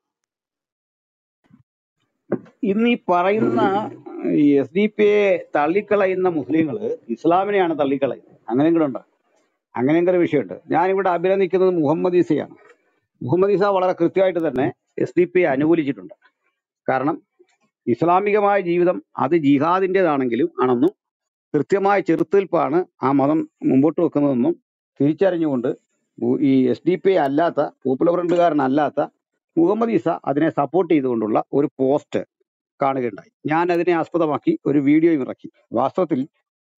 ഇന്ന് ഈ പറയുന്ന എസ് ഡി പി എ തള്ളിക്കളയുന്ന മുസ്ലിങ്ങൾ ഇസ്ലാമിനെയാണ് തള്ളിക്കളയുന്നത് അങ്ങനെയെങ്കിലും ഉണ്ട് അങ്ങനെയെങ്കിലും ഒരു വിഷയമുണ്ട് ഞാനിവിടെ അഭിനന്ദിക്കുന്നത് മുഹമ്മദ് ഈസയാണ് മുഹമ്മദ് ഈസ വളരെ കൃത്യമായിട്ട് തന്നെ എസ് ഡി പി അനുകൂലിച്ചിട്ടുണ്ട് കാരണം ഇസ്ലാമികമായ ജീവിതം അത് ജിഹാദിൻ്റെതാണെങ്കിലും ആണെന്നും കൃത്യമായ ചെറുത്തുനിൽപ്പാണ് ആ മതം മുമ്പോട്ട് വെക്കുന്നതെന്നും തിരിച്ചറിഞ്ഞുകൊണ്ട് ഉ- ഈ എസ് ഡി പി അല്ലാത്ത പോപ്പുലർ ഫ്രണ്ടുകാരനല്ലാത്ത മുഹമ്മദ് ഈസ അതിനെ സപ്പോർട്ട് ചെയ്തുകൊണ്ടുള്ള ഒരു പോസ്റ്റ് കാണുകയുണ്ടായി ഞാൻ അതിനെ ആസ്പദമാക്കി ഒരു വീഡിയോയും ഇറക്കി വാസ്തവത്തിൽ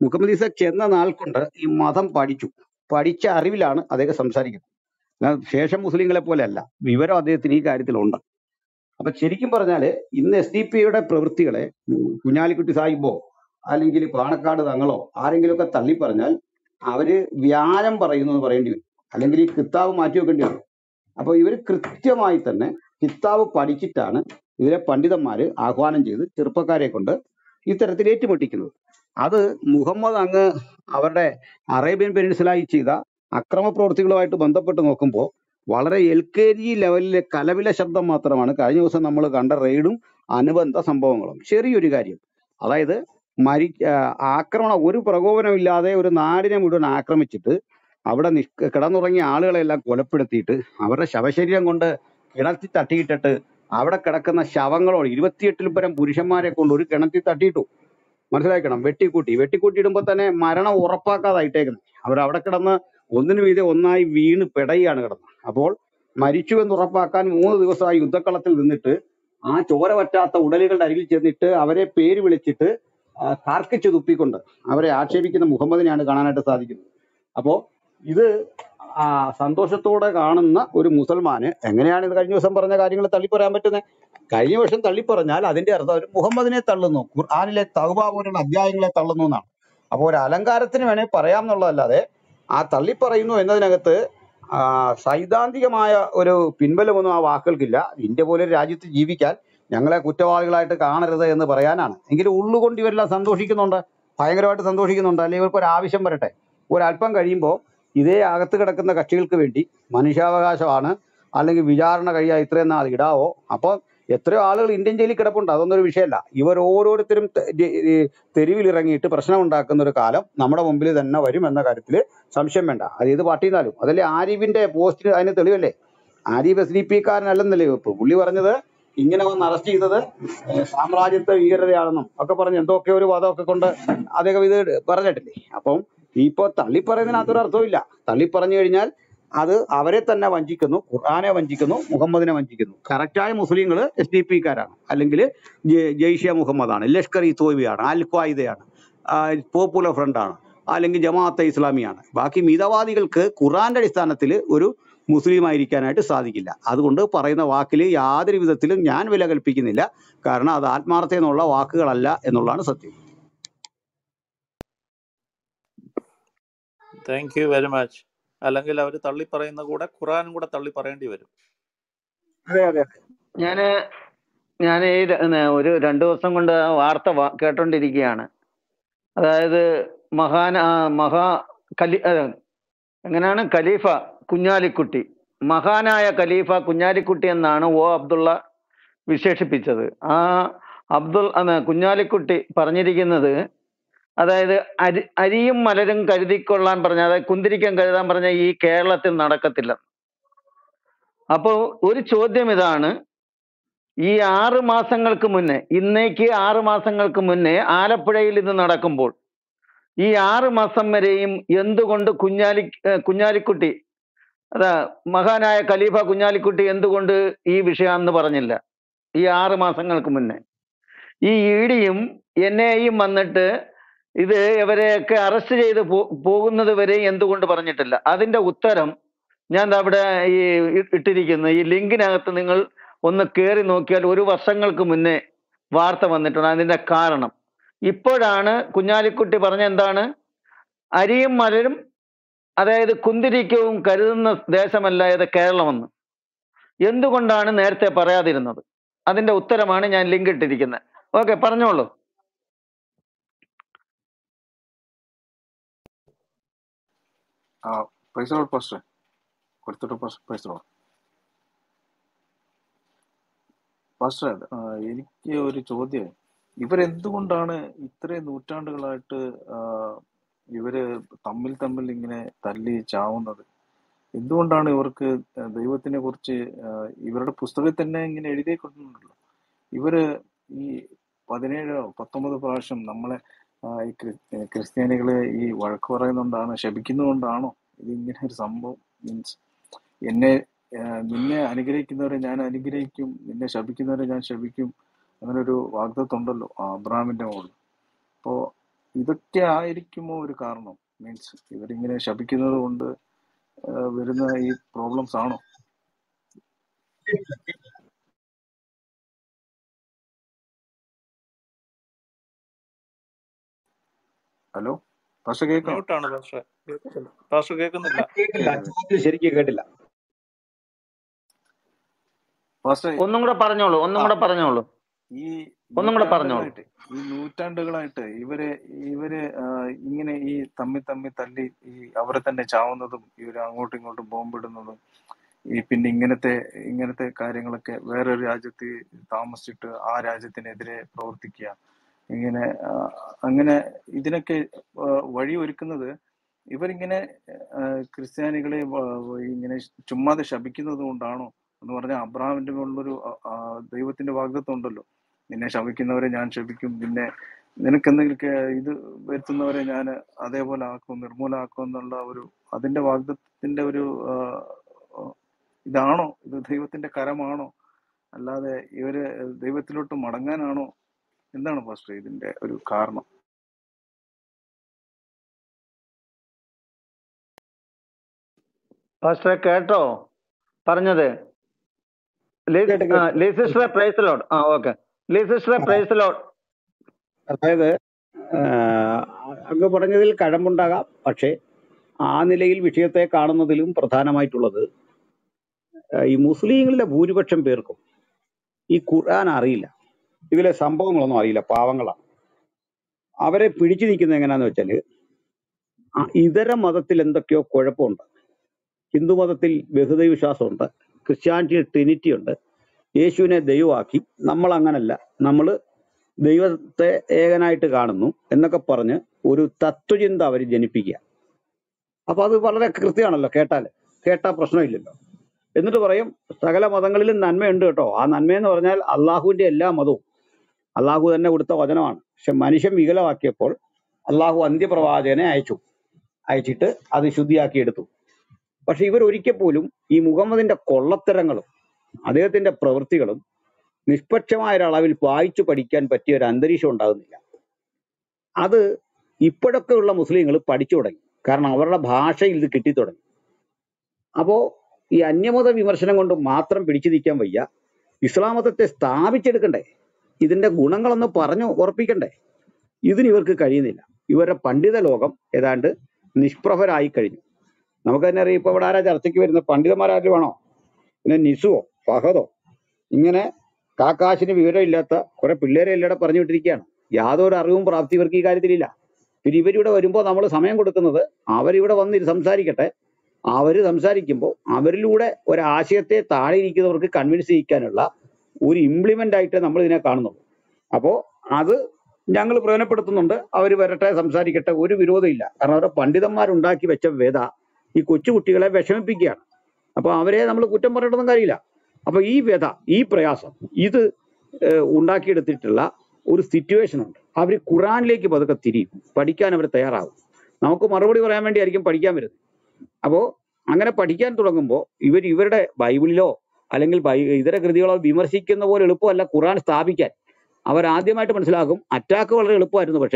മുഹമ്മദ് ഈസ ചെന്ന നാൾ കൊണ്ട് ഈ മതം പഠിച്ചു പഠിച്ച അറിവിലാണ് അദ്ദേഹം സംസാരിക്കുന്നത് അല്ലാതെ ശേഷം മുസ്ലിങ്ങളെ പോലെ അല്ല വിവരം അദ്ദേഹത്തിന് ഈ കാര്യത്തിലുണ്ട് അപ്പൊ ശരിക്കും പറഞ്ഞാല് ഇന്ന് എസ് ഡി പിയുടെ പ്രവൃത്തികളെ ഉം, കുഞ്ഞാലിക്കുട്ടി സാഹിബോ അല്ലെങ്കിൽ പാണക്കാട് തങ്ങളോ ആരെങ്കിലുമൊക്കെ തള്ളി പറഞ്ഞാൽ അവര് വ്യാജം പറയുന്നു എന്ന് പറയേണ്ടി വരും അല്ലെങ്കിൽ ഈ കിതാബ് മാറ്റി വെക്കേണ്ടി വരും അപ്പൊ ഇവർ കൃത്യമായി തന്നെ കിതാബ് പഠിച്ചിട്ടാണ് ഇതിലെ പണ്ഡിതന്മാര് ആഹ്വാനം ചെയ്ത് ചെറുപ്പക്കാരെ കൊണ്ട് ഇത്തരത്തിൽ ഏറ്റുമുട്ടിക്കുന്നത് അത് മുഹമ്മദ് അങ്ങ് അവരുടെ അറേബ്യൻ പെനിൻസുലായി ചെയ്ത അക്രമ പ്രവൃത്തികളുമായിട്ട് ബന്ധപ്പെട്ട് നോക്കുമ്പോൾ വളരെ എൽ കെ ജി ലെവലിലെ കലവില ശബ്ദം മാത്രമാണ് കഴിഞ്ഞ ദിവസം നമ്മൾ കണ്ട റെയ്ഡും അനുബന്ധ സംഭവങ്ങളും ചെറിയൊരു കാര്യം അതായത് മരി ആ, ആക്രമണം ഒരു പ്രകോപനമില്ലാതെ ഒരു നാടിനെ മുഴുവൻ ആക്രമിച്ചിട്ട് അവിടെ നിഷ് കിടന്നുറങ്ങിയ ആളുകളെല്ലാം കൊലപ്പെടുത്തിയിട്ട് അവരുടെ ശവശരീരം കൊണ്ട് കിണറ്റി തട്ടിയിട്ടിട്ട് അവിടെ കിടക്കുന്ന ശവങ്ങളോട് ഇരുപത്തിയെട്ടിൽ പരം പുരുഷന്മാരെ കൊണ്ട് ഒരു കിണറ്റിൽ തട്ടിയിട്ടു മനസ്സിലാക്കണം വെട്ടിക്കൂട്ടി വെട്ടിക്കൂട്ടിയിടുമ്പോൾ തന്നെ മരണം ഉറപ്പാക്കാതായിട്ടേക്കുന്നത് അവർ അവിടെ കിടന്ന് ഒന്നിനു മീതെ ഒന്നായി വീണ് പിടയുകയാണ് കിടന്നത് അപ്പോൾ മരിച്ചു എന്ന് ഉറപ്പാക്കാൻ മൂന്ന് ദിവസം ആ യുദ്ധക്കളത്തിൽ നിന്നിട്ട് ആ ചോര പറ്റാത്ത ഉടലുകളുടെ അരികിൽ ചെന്നിട്ട് അവരെ പേര് വിളിച്ചിട്ട് ആ, കാർക്കിച്ച് തുപ്പിക്കൊണ്ട് അവരെ ആക്ഷേപിക്കുന്ന മുഹമ്മദിനെയാണ് കാണാനായിട്ട് സാധിക്കുന്നത് അപ്പോ ഇത് ആ സന്തോഷത്തോടെ കാണുന്ന ഒരു മുസൽമാന് എങ്ങനെയാണ് ഇത് കഴിഞ്ഞ ദിവസം പറഞ്ഞ കാര്യങ്ങൾ തള്ളിപ്പറയാൻ പറ്റുന്നത് കഴിഞ്ഞ വർഷം തള്ളിപ്പറഞ്ഞാൽ അതിന്റെ അർത്ഥം അവർ മുഹമ്മദിനെ തള്ളുന്നു ഖുർആാനിലെ തൗബ പോലുള്ള അധ്യായങ്ങളെ തള്ളുന്നു എന്നാണ് അപ്പോൾ ഒരു അലങ്കാരത്തിന് വേണേൽ പറയാം എന്നുള്ളതല്ലാതെ ആ തള്ളിപ്പറയുന്നു എന്നതിനകത്ത് ആ, സൈദ്ധാന്തികമായ ഒരു പിൻബലമൊന്നും ആ വാക്കുകൾക്കില്ല ഇന്ത്യ പോലെ ഒരു രാജ്യത്ത് ജീവിക്കാൻ ഞങ്ങളെ കുറ്റവാളികളായിട്ട് കാണരുത് എന്ന് പറയാനാണ് എങ്കിലും ഉള്ളുകൊണ്ട് ഇവരെല്ലാം സന്തോഷിക്കുന്നുണ്ട് ഭയങ്കരമായിട്ട് സന്തോഷിക്കുന്നുണ്ട് അല്ലെങ്കിൽ ഇവർക്ക് ഒരു ആവശ്യം വരട്ടെ ഒരല്പം കഴിയുമ്പോൾ ഇതേ അകത്ത് കിടക്കുന്ന കക്ഷികൾക്ക് വേണ്ടി മനുഷ്യാവകാശമാണ് അല്ലെങ്കിൽ വിചാരണ കഴിയാ ഇത്രയും നാൾ ഇടാവോ അപ്പോൾ എത്രയോ ആളുകൾ ഇന്ത്യൻ ജയിലിൽ കിടപ്പുണ്ട് അതൊന്നും ഒരു വിഷയമല്ല ഇവർ ഓരോരുത്തരും തെ- ജെ- ഈ തെരുവിൽ ഇറങ്ങിയിട്ട് പ്രശ്നം ഉണ്ടാക്കുന്ന ഒരു കാലം നമ്മുടെ മുമ്പിൽ തന്നെ വരും എന്ന കാര്യത്തിൽ സംശയം വേണ്ട അത് ഏത് പാർട്ടി എന്നാലും അതല്ലേ ആരിഫിന്റെ പോസ്റ്റിന് അതിന് തെളിവല്ലേ ആരിഫ് എസ് ഡി പി കാരനല്ലെന്നല്ലേ ഇപ്പൊ പുള്ളി പറഞ്ഞത് ഇങ്ങനെ വന്ന് അറസ്റ്റ് ചെയ്തത് ഏഹ് സാമ്രാജ്യത്വ ഭീകരതയാണെന്നും ഒക്കെ പറഞ്ഞ് എന്തൊക്കെ ഒരു വാദമൊക്കെ കൊണ്ട് അദ്ദേഹം ഇത് പറഞ്ഞിട്ടില്ലേ അപ്പം ഇപ്പൊ തള്ളിപ്പറയുന്നതിനകത്തൊരു അർത്ഥമില്ല തള്ളിപ്പറഞ്ഞു കഴിഞ്ഞാൽ അത് അവരെ തന്നെ വഞ്ചിക്കുന്നു ഖുർആനെ വഞ്ചിക്കുന്നു മുഹമ്മദിനെ വഞ്ചിക്കുന്നു കറക്റ്റായ മുസ്ലിങ്ങൾ എസ് ഡി പി കാരാണ് അല്ലെങ്കിൽ ജെയ്ഷെ മുഹമ്മദാണ് ലഷ്കർ ഇ തോയ്ബയാണ് അൽ ഖ്വായിദയാണ് പോപ്പുലർ ഫ്രണ്ടാണ് അല്ലെങ്കിൽ ജമാഅത്തെ ഇസ്ലാമിയാണ് ബാക്കി മിതവാദികൾക്ക് ഖുറാന്റെ അടിസ്ഥാനത്തിൽ ഒരു മുസ്ലിം ആയിരിക്കാനായിട്ട് സാധിക്കില്ല അതുകൊണ്ട് പറയുന്ന വാക്കിൽ യാതൊരു വിധത്തിലും ഞാൻ വില കൽപ്പിക്കുന്നില്ല കാരണം അത് ആത്മാർത്ഥ എന്നുള്ള വാക്കുകളല്ല എന്നുള്ളതാണ് സത്യം താങ്ക് യു വെരി മച്ച് അല്ലെങ്കിൽ അവർ തള്ളി പറയുന്ന കൂടെ ഖുറാനും കൂടെ തള്ളി പറയേണ്ടി വരും അതെ അതെ ഞാന് ഞാൻ ഈ ര- ന- ഒരു രണ്ടു ദിവസം കൊണ്ട് ആ വാർത്ത വാ- കേട്ടോണ്ടിരിക്കുകയാണ് അതായത് മഹാന ആ, മഹാ കലി ആ, എങ്ങനെയാണ് ഖലീഫ കുഞ്ഞാലിക്കുട്ടി മഹാനായ ഖലീഫ കുഞ്ഞാലിക്കുട്ടി എന്നാണ് ഒ അബ്ദുള്ള വിശേഷിപ്പിച്ചത് ആ അബ്ദുൾ അന്ന് കുഞ്ഞാലിക്കുട്ടി പറഞ്ഞിരിക്കുന്നത് അതായത് അരി അരിയും മലരും കരുതിക്കൊള്ളാൻ പറഞ്ഞ അതായത് കുന്തിരിക്കം കരുതാൻ പറഞ്ഞ ഈ കേരളത്തിൽ നടക്കത്തില്ല അപ്പോൾ ഒരു ചോദ്യം ഇതാണ് ഈ ആറ് മാസങ്ങൾക്ക് മുന്നേ ഇന്നേക്ക് ആറ് മാസങ്ങൾക്ക് മുന്നേ ആലപ്പുഴയിൽ ഇത് നടക്കുമ്പോൾ ഈ ആറ് മാസം വരെയും എന്തുകൊണ്ട് കുഞ്ഞാലി ഏഹ് കുഞ്ഞാലിക്കുട്ടി അതാ മഹാനായ ഖലീഫ കുഞ്ഞാലിക്കുട്ടി എന്തുകൊണ്ട് ഈ വിഷയം അന്ന് പറഞ്ഞില്ല ഈ ആറ് മാസങ്ങൾക്ക് മുന്നേ ഈ ഇ ഡിയും എൻ ഐയും വന്നിട്ട് ഇത് ഇവരെയൊക്കെ അറസ്റ്റ് ചെയ്ത് പോ- പോകുന്നത് വരെ എന്തുകൊണ്ട് പറഞ്ഞിട്ടില്ല അതിന്റെ ഉത്തരം ഞാൻ ദാ അവിടെ ഈ ഇ- ഇട്ടിരിക്കുന്നു ഈ ലിങ്കിനകത്ത് നിങ്ങൾ ഒന്ന് കയറി നോക്കിയാൽ ഒരു വർഷങ്ങൾക്ക് മുന്നേ വാർത്ത വന്നിട്ടുണ്ട് അതിന്റെ കാരണം ഇപ്പോഴാണ് കുഞ്ഞാലിക്കുട്ടി പറഞ്ഞ എന്താണ് അരിയും മലരും അതായത് കുന്തിരിക്കവും കരുതുന്ന ദേശമല്ല ഇത് കേരളമെന്ന് എന്തുകൊണ്ടാണ് നേരത്തെ പറയാതിരുന്നത് അതിന്റെ ഉത്തരമാണ് ഞാൻ ലിങ്ക് ഇട്ടിരിക്കുന്നത് ഓക്കെ പറഞ്ഞോളൂ ആ പ്രൈസ് ലോഡ് പാസ്റ്റർ കൊടുത്തിട്ട് പ്രൈസ് ലോഡ് പാസ്റ്റർ ആ, എനിക്ക് ഒരു ചോദ്യം ഇവരെന്തുകൊണ്ടാണ് ഇത്രയും നൂറ്റാണ്ടുകളായിട്ട് ആ, ഇവര് തമ്മിൽ തമ്മിൽ ഇങ്ങനെ തല്ലി ചാവുന്നത് എന്തുകൊണ്ടാണ് ഇവർക്ക് ദൈവത്തിനെ കുറിച്ച് ആ, ഇവരുടെ പുസ്തകത്തിൽ തന്നെ ഇങ്ങനെ എഴുതിക്കൊണ്ടുണ്ടല്ലോ ഇവര് ഈ പതിനേഴോ പത്തൊമ്പത് പ്രാവശ്യം നമ്മളെ ആ, ഈ ക്രി- ക്രിസ്ത്യാനികളെ ഈ വഴക്ക് പറയുന്നതുകൊണ്ടാണ് ശപിക്കുന്നതുകൊണ്ടാണോ ഇത് ഇങ്ങനെ ഒരു സംഭവം മീൻസ് എന്നെ ആ, നിന്നെ അനുഗ്രഹിക്കുന്നവരെ ഞാൻ അനുഗ്രഹിക്കും നിന്നെ ശപിക്കുന്നവരെ ഞാൻ ശപിക്കും അങ്ങനെ ഒരു വാഗ്ദത്വം ഉണ്ടല്ലോ ആ, അബ്രഹാമിന്റെ മുകളിൽ അപ്പോൾ ഇതൊക്കെ ആയിരിക്കുമോ ഒരു കാരണം മീൻസ് ഇവരിങ്ങനെ ശപിക്കുന്നത് കൊണ്ട് ആ, വരുന്ന ഈ പ്രോബ്ലംസ് ആണോ ഹലോ പക്ഷെ കേൾക്കണോ മ്യൂട്ടാണ് പാസ്റ്റർ കേൾക്കുന്നില്ല പാസ്റ്റർ കേൾക്കുന്നില്ല കേട്ടില്ല കേൾക്കാം ചോദ്യം ശരിക്കും കേട്ടില്ല പക്ഷേ ഒന്നും കൂടെ പറഞ്ഞോളൂ ഒന്നും ആ കൂടെ പറഞ്ഞോളൂ ഈ ഒന്നും കൂടെ പറഞ്ഞോളൂ നൂറ്റാണ്ടുകളായിട്ട് ഈ നൂറ്റാണ്ടുകളായിട്ട് ഇവര് ഇവര് ആ, ഇങ്ങനെ ഈ തമ്മിൽ തമ്മിൽ തല്ലി ഈ അവരെ തന്നെ ചാവുന്നതും ഇവര് അങ്ങോട്ടും ഇങ്ങോട്ടും ബോംബിടുന്നതും ഈ പിന്നെ ഇങ്ങനത്തെ ഇങ്ങനത്തെ കാര്യങ്ങളൊക്കെ വേറൊരു രാജ്യത്ത് താമസിച്ചിട്ട് ആ രാജ്യത്തിനെതിരെ പ്രവർത്തിക്കുക ഇങ്ങനെ ആ, അങ്ങനെ ഇതിനൊക്കെ ആ, വഴിയൊരുക്കുന്നത് ഇവരിങ്ങനെ ആ, ക്രിസ്ത്യാനികളെ വ- ഇങ്ങനെ ചുമ്മാതെ ശപിക്കുന്നത് കൊണ്ടാണോ എന്ന് പറഞ്ഞാൽ അബ്രഹാമിന്റെ മുകളിലൊരു ആ, ആ, ദൈവത്തിന്റെ വാഗ്ദത്വം ഉണ്ടല്ലോ നിന്നെ ശപിക്കുന്നവരെ ഞാൻ ശപിക്കും പിന്നെ നിനക്ക് എന്തെങ്കിലുമൊക്കെ ഇത് വരുത്തുന്നവരെ ഞാൻ അതേപോലെ ആക്കും നിർമൂലമാക്കും എന്നുള്ള ഒരു അതിന്റെ വാഗ്ദത്തിന്റെ ഒരു ആ, ആ, ഇതാണോ ഇത് ദൈവത്തിന്റെ കരമാണോ അല്ലാതെ ഇവര് ദൈവത്തിലോട്ട് മടങ്ങാനാണോ എന്താണ് പാസ്റ്റർ ഇതിന്റെ ഒരു കാരണം പാസ്റ്ററെ കേട്ടോ പറഞ്ഞത് ലീ- കേട്ട് ആ, കേട്ട് ലീ സിസ്റ്ററെ പ്രൈസ് ലോഡ് ആ ഓക്കെ ലീ സിസ്റ്ററെ പ്രൈസ് ലോഡ് അതായത് ആ, അങ്ങ് പറഞ്ഞതിൽ കഴമ്പുണ്ടാകാം പക്ഷേ ആ നിലയിൽ വിഷയത്തെ കാണുന്നതിലും പ്രധാനമായിട്ടുള്ളത് ആ, ഈ മുസ്ലിങ്ങളിലെ ഭൂരിപക്ഷം പേർക്കും ഈ ഖുർആൻ അറിയില്ല ഇതിലെ സംഭവങ്ങളൊന്നും അറിയില്ല പാവങ്ങളാണ് അവരെ പിടിച്ചു നിൽക്കുന്നത് എങ്ങനെയാന്ന് വെച്ചാല് ആ ഇതര മതത്തിൽ എന്തൊക്കെയോ കുഴപ്പമുണ്ട് ഹിന്ദു മതത്തിൽ ബഹുദൈവ വിശ്വാസമുണ്ട് ക്രിസ്ത്യാനിറ്റിയിൽ ട്രിനിറ്റി ഉണ്ട് യേശുവിനെ ദൈവമാക്കി നമ്മൾ അങ്ങനല്ല നമ്മൾ ദൈവത്തെ ഏകനായിട്ട് കാണുന്നു എന്നൊക്കെ പറഞ്ഞ് ഒരു തത്വചിന്ത അവർ ജനിപ്പിക്കുക അപ്പൊ അത് വളരെ കൃത്യമാണല്ലോ കേട്ടാൽ കേട്ടാ പ്രശ്നമില്ലല്ലോ എന്നിട്ട് പറയും സകല മതങ്ങളിലും നന്മയുണ്ട് കേട്ടോ ആ നന്മയെന്ന് പറഞ്ഞാൽ അള്ളാഹുവിന്റെ എല്ലാ മതവും അള്ളാഹു തന്നെ കൊടുത്ത വചനമാണ് പക്ഷെ മനുഷ്യൻ വികലമാക്കിയപ്പോൾ അള്ളാഹു അന്ത്യപ്രവാചകനെ അയച്ചു അയച്ചിട്ട് അത് ശുദ്ധിയാക്കി എടുത്തു പക്ഷെ ഇവർ ഒരിക്കൽ പോലും ഈ മുഹമ്മദിന്റെ കൊള്ളത്തരങ്ങളും അദ്ദേഹത്തിന്റെ പ്രവൃത്തികളും നിഷ്പക്ഷമായ ഒരു അളവിൽ വായിച്ചു പഠിക്കാൻ പറ്റിയ ഒരു അന്തരീക്ഷം ഉണ്ടാകുന്നില്ല അത് ഇപ്പോഴൊക്കെ ഉള്ള മുസ്ലിങ്ങൾ പഠിച്ചു തുടങ്ങി കാരണം അവരുടെ ഭാഷയിൽ ഇത് കിട്ടിത്തുടങ്ങി അപ്പോ ഈ അന്യമത വിമർശനം കൊണ്ട് മാത്രം പിടിച്ചു നിൽക്കാൻ വയ്യ ഇസ്ലാം മതത്തെ സ്ഥാപിച്ചെടുക്കണ്ടേ ഇതിന്റെ ഗുണങ്ങളൊന്ന് പറഞ്ഞു ഉറപ്പിക്കണ്ടേ ഇതിന് ഇവർക്ക് കഴിയുന്നില്ല ഇവരുടെ പണ്ഡിത ലോകം ഏതാണ്ട് നിഷ്പ്രഭരായി കഴിഞ്ഞു നമുക്ക് തന്നെ അറിയാം ഇപ്പൊ ഇവിടെ ആരാ ചർച്ചയ്ക്ക് വരുന്ന പണ്ഡിതന്മാരാരും ആണോ പിന്നെ നിസുവോ ഫഹദോ ഇങ്ങനെ കാക്കാശിന് വിവരമില്ലാത്ത കുറെ പിള്ളേരെ എല്ലാടെ പറഞ്ഞു വിട്ടിരിക്കുകയാണ് യാതൊരു അറിവും പ്രാപ്തി ഇവർക്ക് ഈ കാര്യത്തിലില്ല പിന്നെ ഇവരിവിടെ വരുമ്പോൾ നമ്മൾ സമയം കൊടുക്കുന്നത് അവരിവിടെ വന്ന് ഇത് സംസാരിക്കട്ടെ അവർ സംസാരിക്കുമ്പോൾ അവരിലൂടെ ഒരാശയത്തെ താഴെ ഇരിക്കുന്നവർക്ക് കൺവിൻസ് ചെയ്യിക്കാനുള്ള ഒരു ഇംപ്ലിമെന്റ് ആയിട്ട് നമ്മൾ ഇതിനെ കാണുന്നുള്ളൂ അപ്പോൾ അത് ഞങ്ങൾ പ്രയോജനപ്പെടുത്തുന്നുണ്ട് അവർ വരട്ടെ സംസാരിക്കട്ടെ ഒരു വിരോധമില്ല കാരണം അവരുടെ പണ്ഡിതന്മാരുണ്ടാക്കി വെച്ച വ്യത ഈ കൊച്ചുകുട്ടികളെ വിഷമിപ്പിക്കുകയാണ് അപ്പൊ അവരെ നമ്മൾ കുറ്റം പറയേണ്ടതും കാര്യമില്ല അപ്പൊ ഈ വ്യത ഈ പ്രയാസം ഇത് ഏഹ്, ഉണ്ടാക്കിയെടുത്തിട്ടുള്ള ഒരു സിറ്റുവേഷൻ ഉണ്ട് അവർ ഖുറാനിലേക്ക് പതുക്കെ തിരിയും പഠിക്കാൻ അവർ തയ്യാറാവും നമുക്ക് മറുപടി പറയാൻ വേണ്ടിയായിരിക്കും പഠിക്കാൻ വരുന്നത് അപ്പോൾ അങ്ങനെ പഠിക്കാൻ തുടങ്ങുമ്പോൾ ഇവർ ഇവരുടെ ബൈബിളിലോ അല്ലെങ്കിൽ ബൈ ഇതര കൃതികളോ വിമർശിക്കുന്ന പോലെ എളുപ്പമല്ല ഖുറാൻ സ്ഥാപിക്കാൻ അവർ ആദ്യമായിട്ട് മനസ്സിലാക്കും അറ്റാക്ക് വളരെ എളുപ്പമായിരുന്നു പക്ഷേ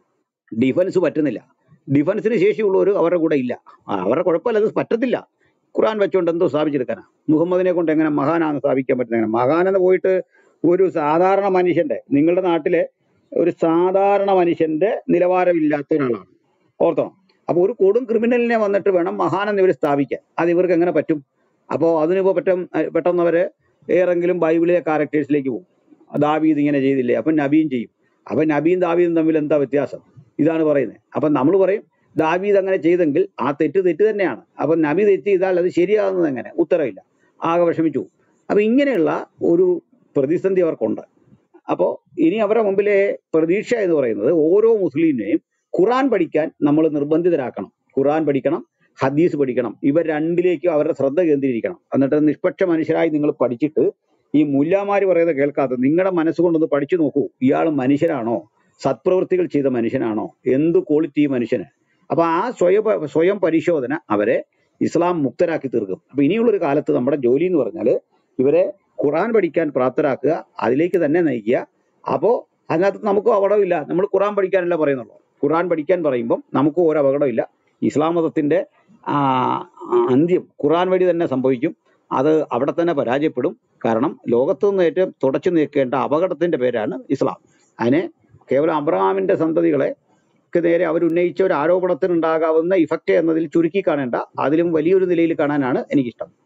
ഡിഫൻസ് പറ്റുന്നില്ല ഡിഫൻസിന് ശേഷിയുള്ളവർ അവരുടെ കൂടെ ഇല്ല ആ, അവരുടെ കുഴപ്പമില്ല അത് പറ്റത്തില്ല ഖുറാൻ വെച്ചുകൊണ്ട് എന്തോ സ്ഥാപിച്ചെടുക്കാനാ മുഹമ്മദിനെ കൊണ്ട് എങ്ങനെ മഹാനാന്ന് സ്ഥാപിക്കാൻ പറ്റുന്നത് എങ്ങനെ മഹാനെന്ന് പോയിട്ട് ഒരു സാധാരണ മനുഷ്യന്റെ നിങ്ങളുടെ നാട്ടിലെ ഒരു സാധാരണ മനുഷ്യന്റെ നിലവാരമില്ലാത്ത ഒരാളാണ് ഓർത്തണം അപ്പൊ ഒരു കൊടും ക്രിമിനലിനെ വന്നിട്ട് വേണം മഹാനെന്ന് ഇവർ സ്ഥാപിക്കാൻ അത് ഇവർക്ക് എങ്ങനെ പറ്റും അപ്പോൾ അതിനിപ്പോ പറ്റും പെട്ടെന്ന് അവര് ഏറെങ്കിലും ബൈബിളിലെ ക്യാരക്ടേഴ്സിലേക്ക് പോകും ദാവീദ് ഇങ്ങനെ ചെയ്തില്ലേ അപ്പൊ നബിയും ചെയ്യും അപ്പൊ നബിയും ദാവീദും തമ്മിൽ എന്താ വ്യത്യാസം ഇതാണ് പറയുന്നത് അപ്പൊ നമ്മൾ പറയും ദാവീദ് അങ്ങനെ ചെയ്തെങ്കിൽ ആ തെറ്റ് തെറ്റ് തന്നെയാണ് അപ്പൊ നബി തെറ്റ് ചെയ്താൽ അത് ശരിയാകുന്നത് എങ്ങനെ ഉത്തരവില്ല ആകെ വിഷമിച്ചു പോകും. അപ്പൊ ഇങ്ങനെയുള്ള ഒരു പ്രതിസന്ധി അവർക്കുണ്ട് അപ്പോൾ ഇനി അവരുടെ മുമ്പിലെ പ്രതീക്ഷ എന്ന് പറയുന്നത് ഓരോ മുസ്ലിമിനെയും ഖുറാൻ പഠിക്കാൻ നമ്മൾ നിർബന്ധിതരാക്കണം ഖുറാൻ പഠിക്കണം ഹദീസ് പഠിക്കണം ഇവർ രണ്ടിലേക്കും അവരുടെ ശ്രദ്ധ കേന്ദ്രീകരിക്കണം എന്നിട്ട് നിഷ്പക്ഷ മനുഷ്യരായി നിങ്ങൾ പഠിച്ചിട്ട് ഈ മുല്ലാമാര് പറയുന്നത് കേൾക്കാതെ നിങ്ങളുടെ മനസ്സുകൊണ്ടൊന്ന് പഠിച്ചു നോക്കൂ ഇയാൾ മനുഷ്യനാണോ സത്പ്രവൃത്തികൾ ചെയ്ത മനുഷ്യനാണോ എന്ത് ക്വാളിറ്റി ഈ മനുഷ്യന് അപ്പൊ ആ സ്വയം സ്വയം പരിശോധന അവരെ ഇസ്ലാം മുക്തരാക്കി തീർക്കും അപ്പൊ ഇനിയുള്ളൊരു കാലത്ത് നമ്മുടെ ജോലി എന്ന് പറഞ്ഞാൽ ഇവരെ ഖുറാൻ പഠിക്കാൻ പ്രാപ്തരാക്കുക അതിലേക്ക് തന്നെ നയിക്കുക അപ്പോ അതിനകത്ത് നമുക്ക് അപകടമില്ല നമ്മൾ ഖുറാൻ പഠിക്കാനല്ല പറയുന്നുള്ളൂ ഖുർആൻ പഠിക്കാൻ പറയുമ്പം നമുക്ക് ഒരു അപകടമില്ല ഇസ്ലാം മതത്തിന്റെ ആ, അന്ത്യം ഖുർആൻ വഴി തന്നെ സംഭവിക്കും അത് അവിടെ തന്നെ പരാജയപ്പെടും കാരണം ലോകത്ത് നിന്ന് ഏറ്റവും തുടച്ചു നീക്കേണ്ട അപകടത്തിന്റെ പേരാണ് ഇസ്ലാം അതിനെ കേവലം അബ്രഹാമിന്റെ സന്തതികളെ ക്ക് നേരെ അവർ ഉന്നയിച്ച ഒരു ആരോപണത്തിന് ഉണ്ടാകാവുന്ന ഇഫക്റ്റ് എന്നതിൽ ചുരുക്കി കാണേണ്ട അതിലും വലിയൊരു നിലയിൽ കാണാനാണ് എനിക്കിഷ്ടം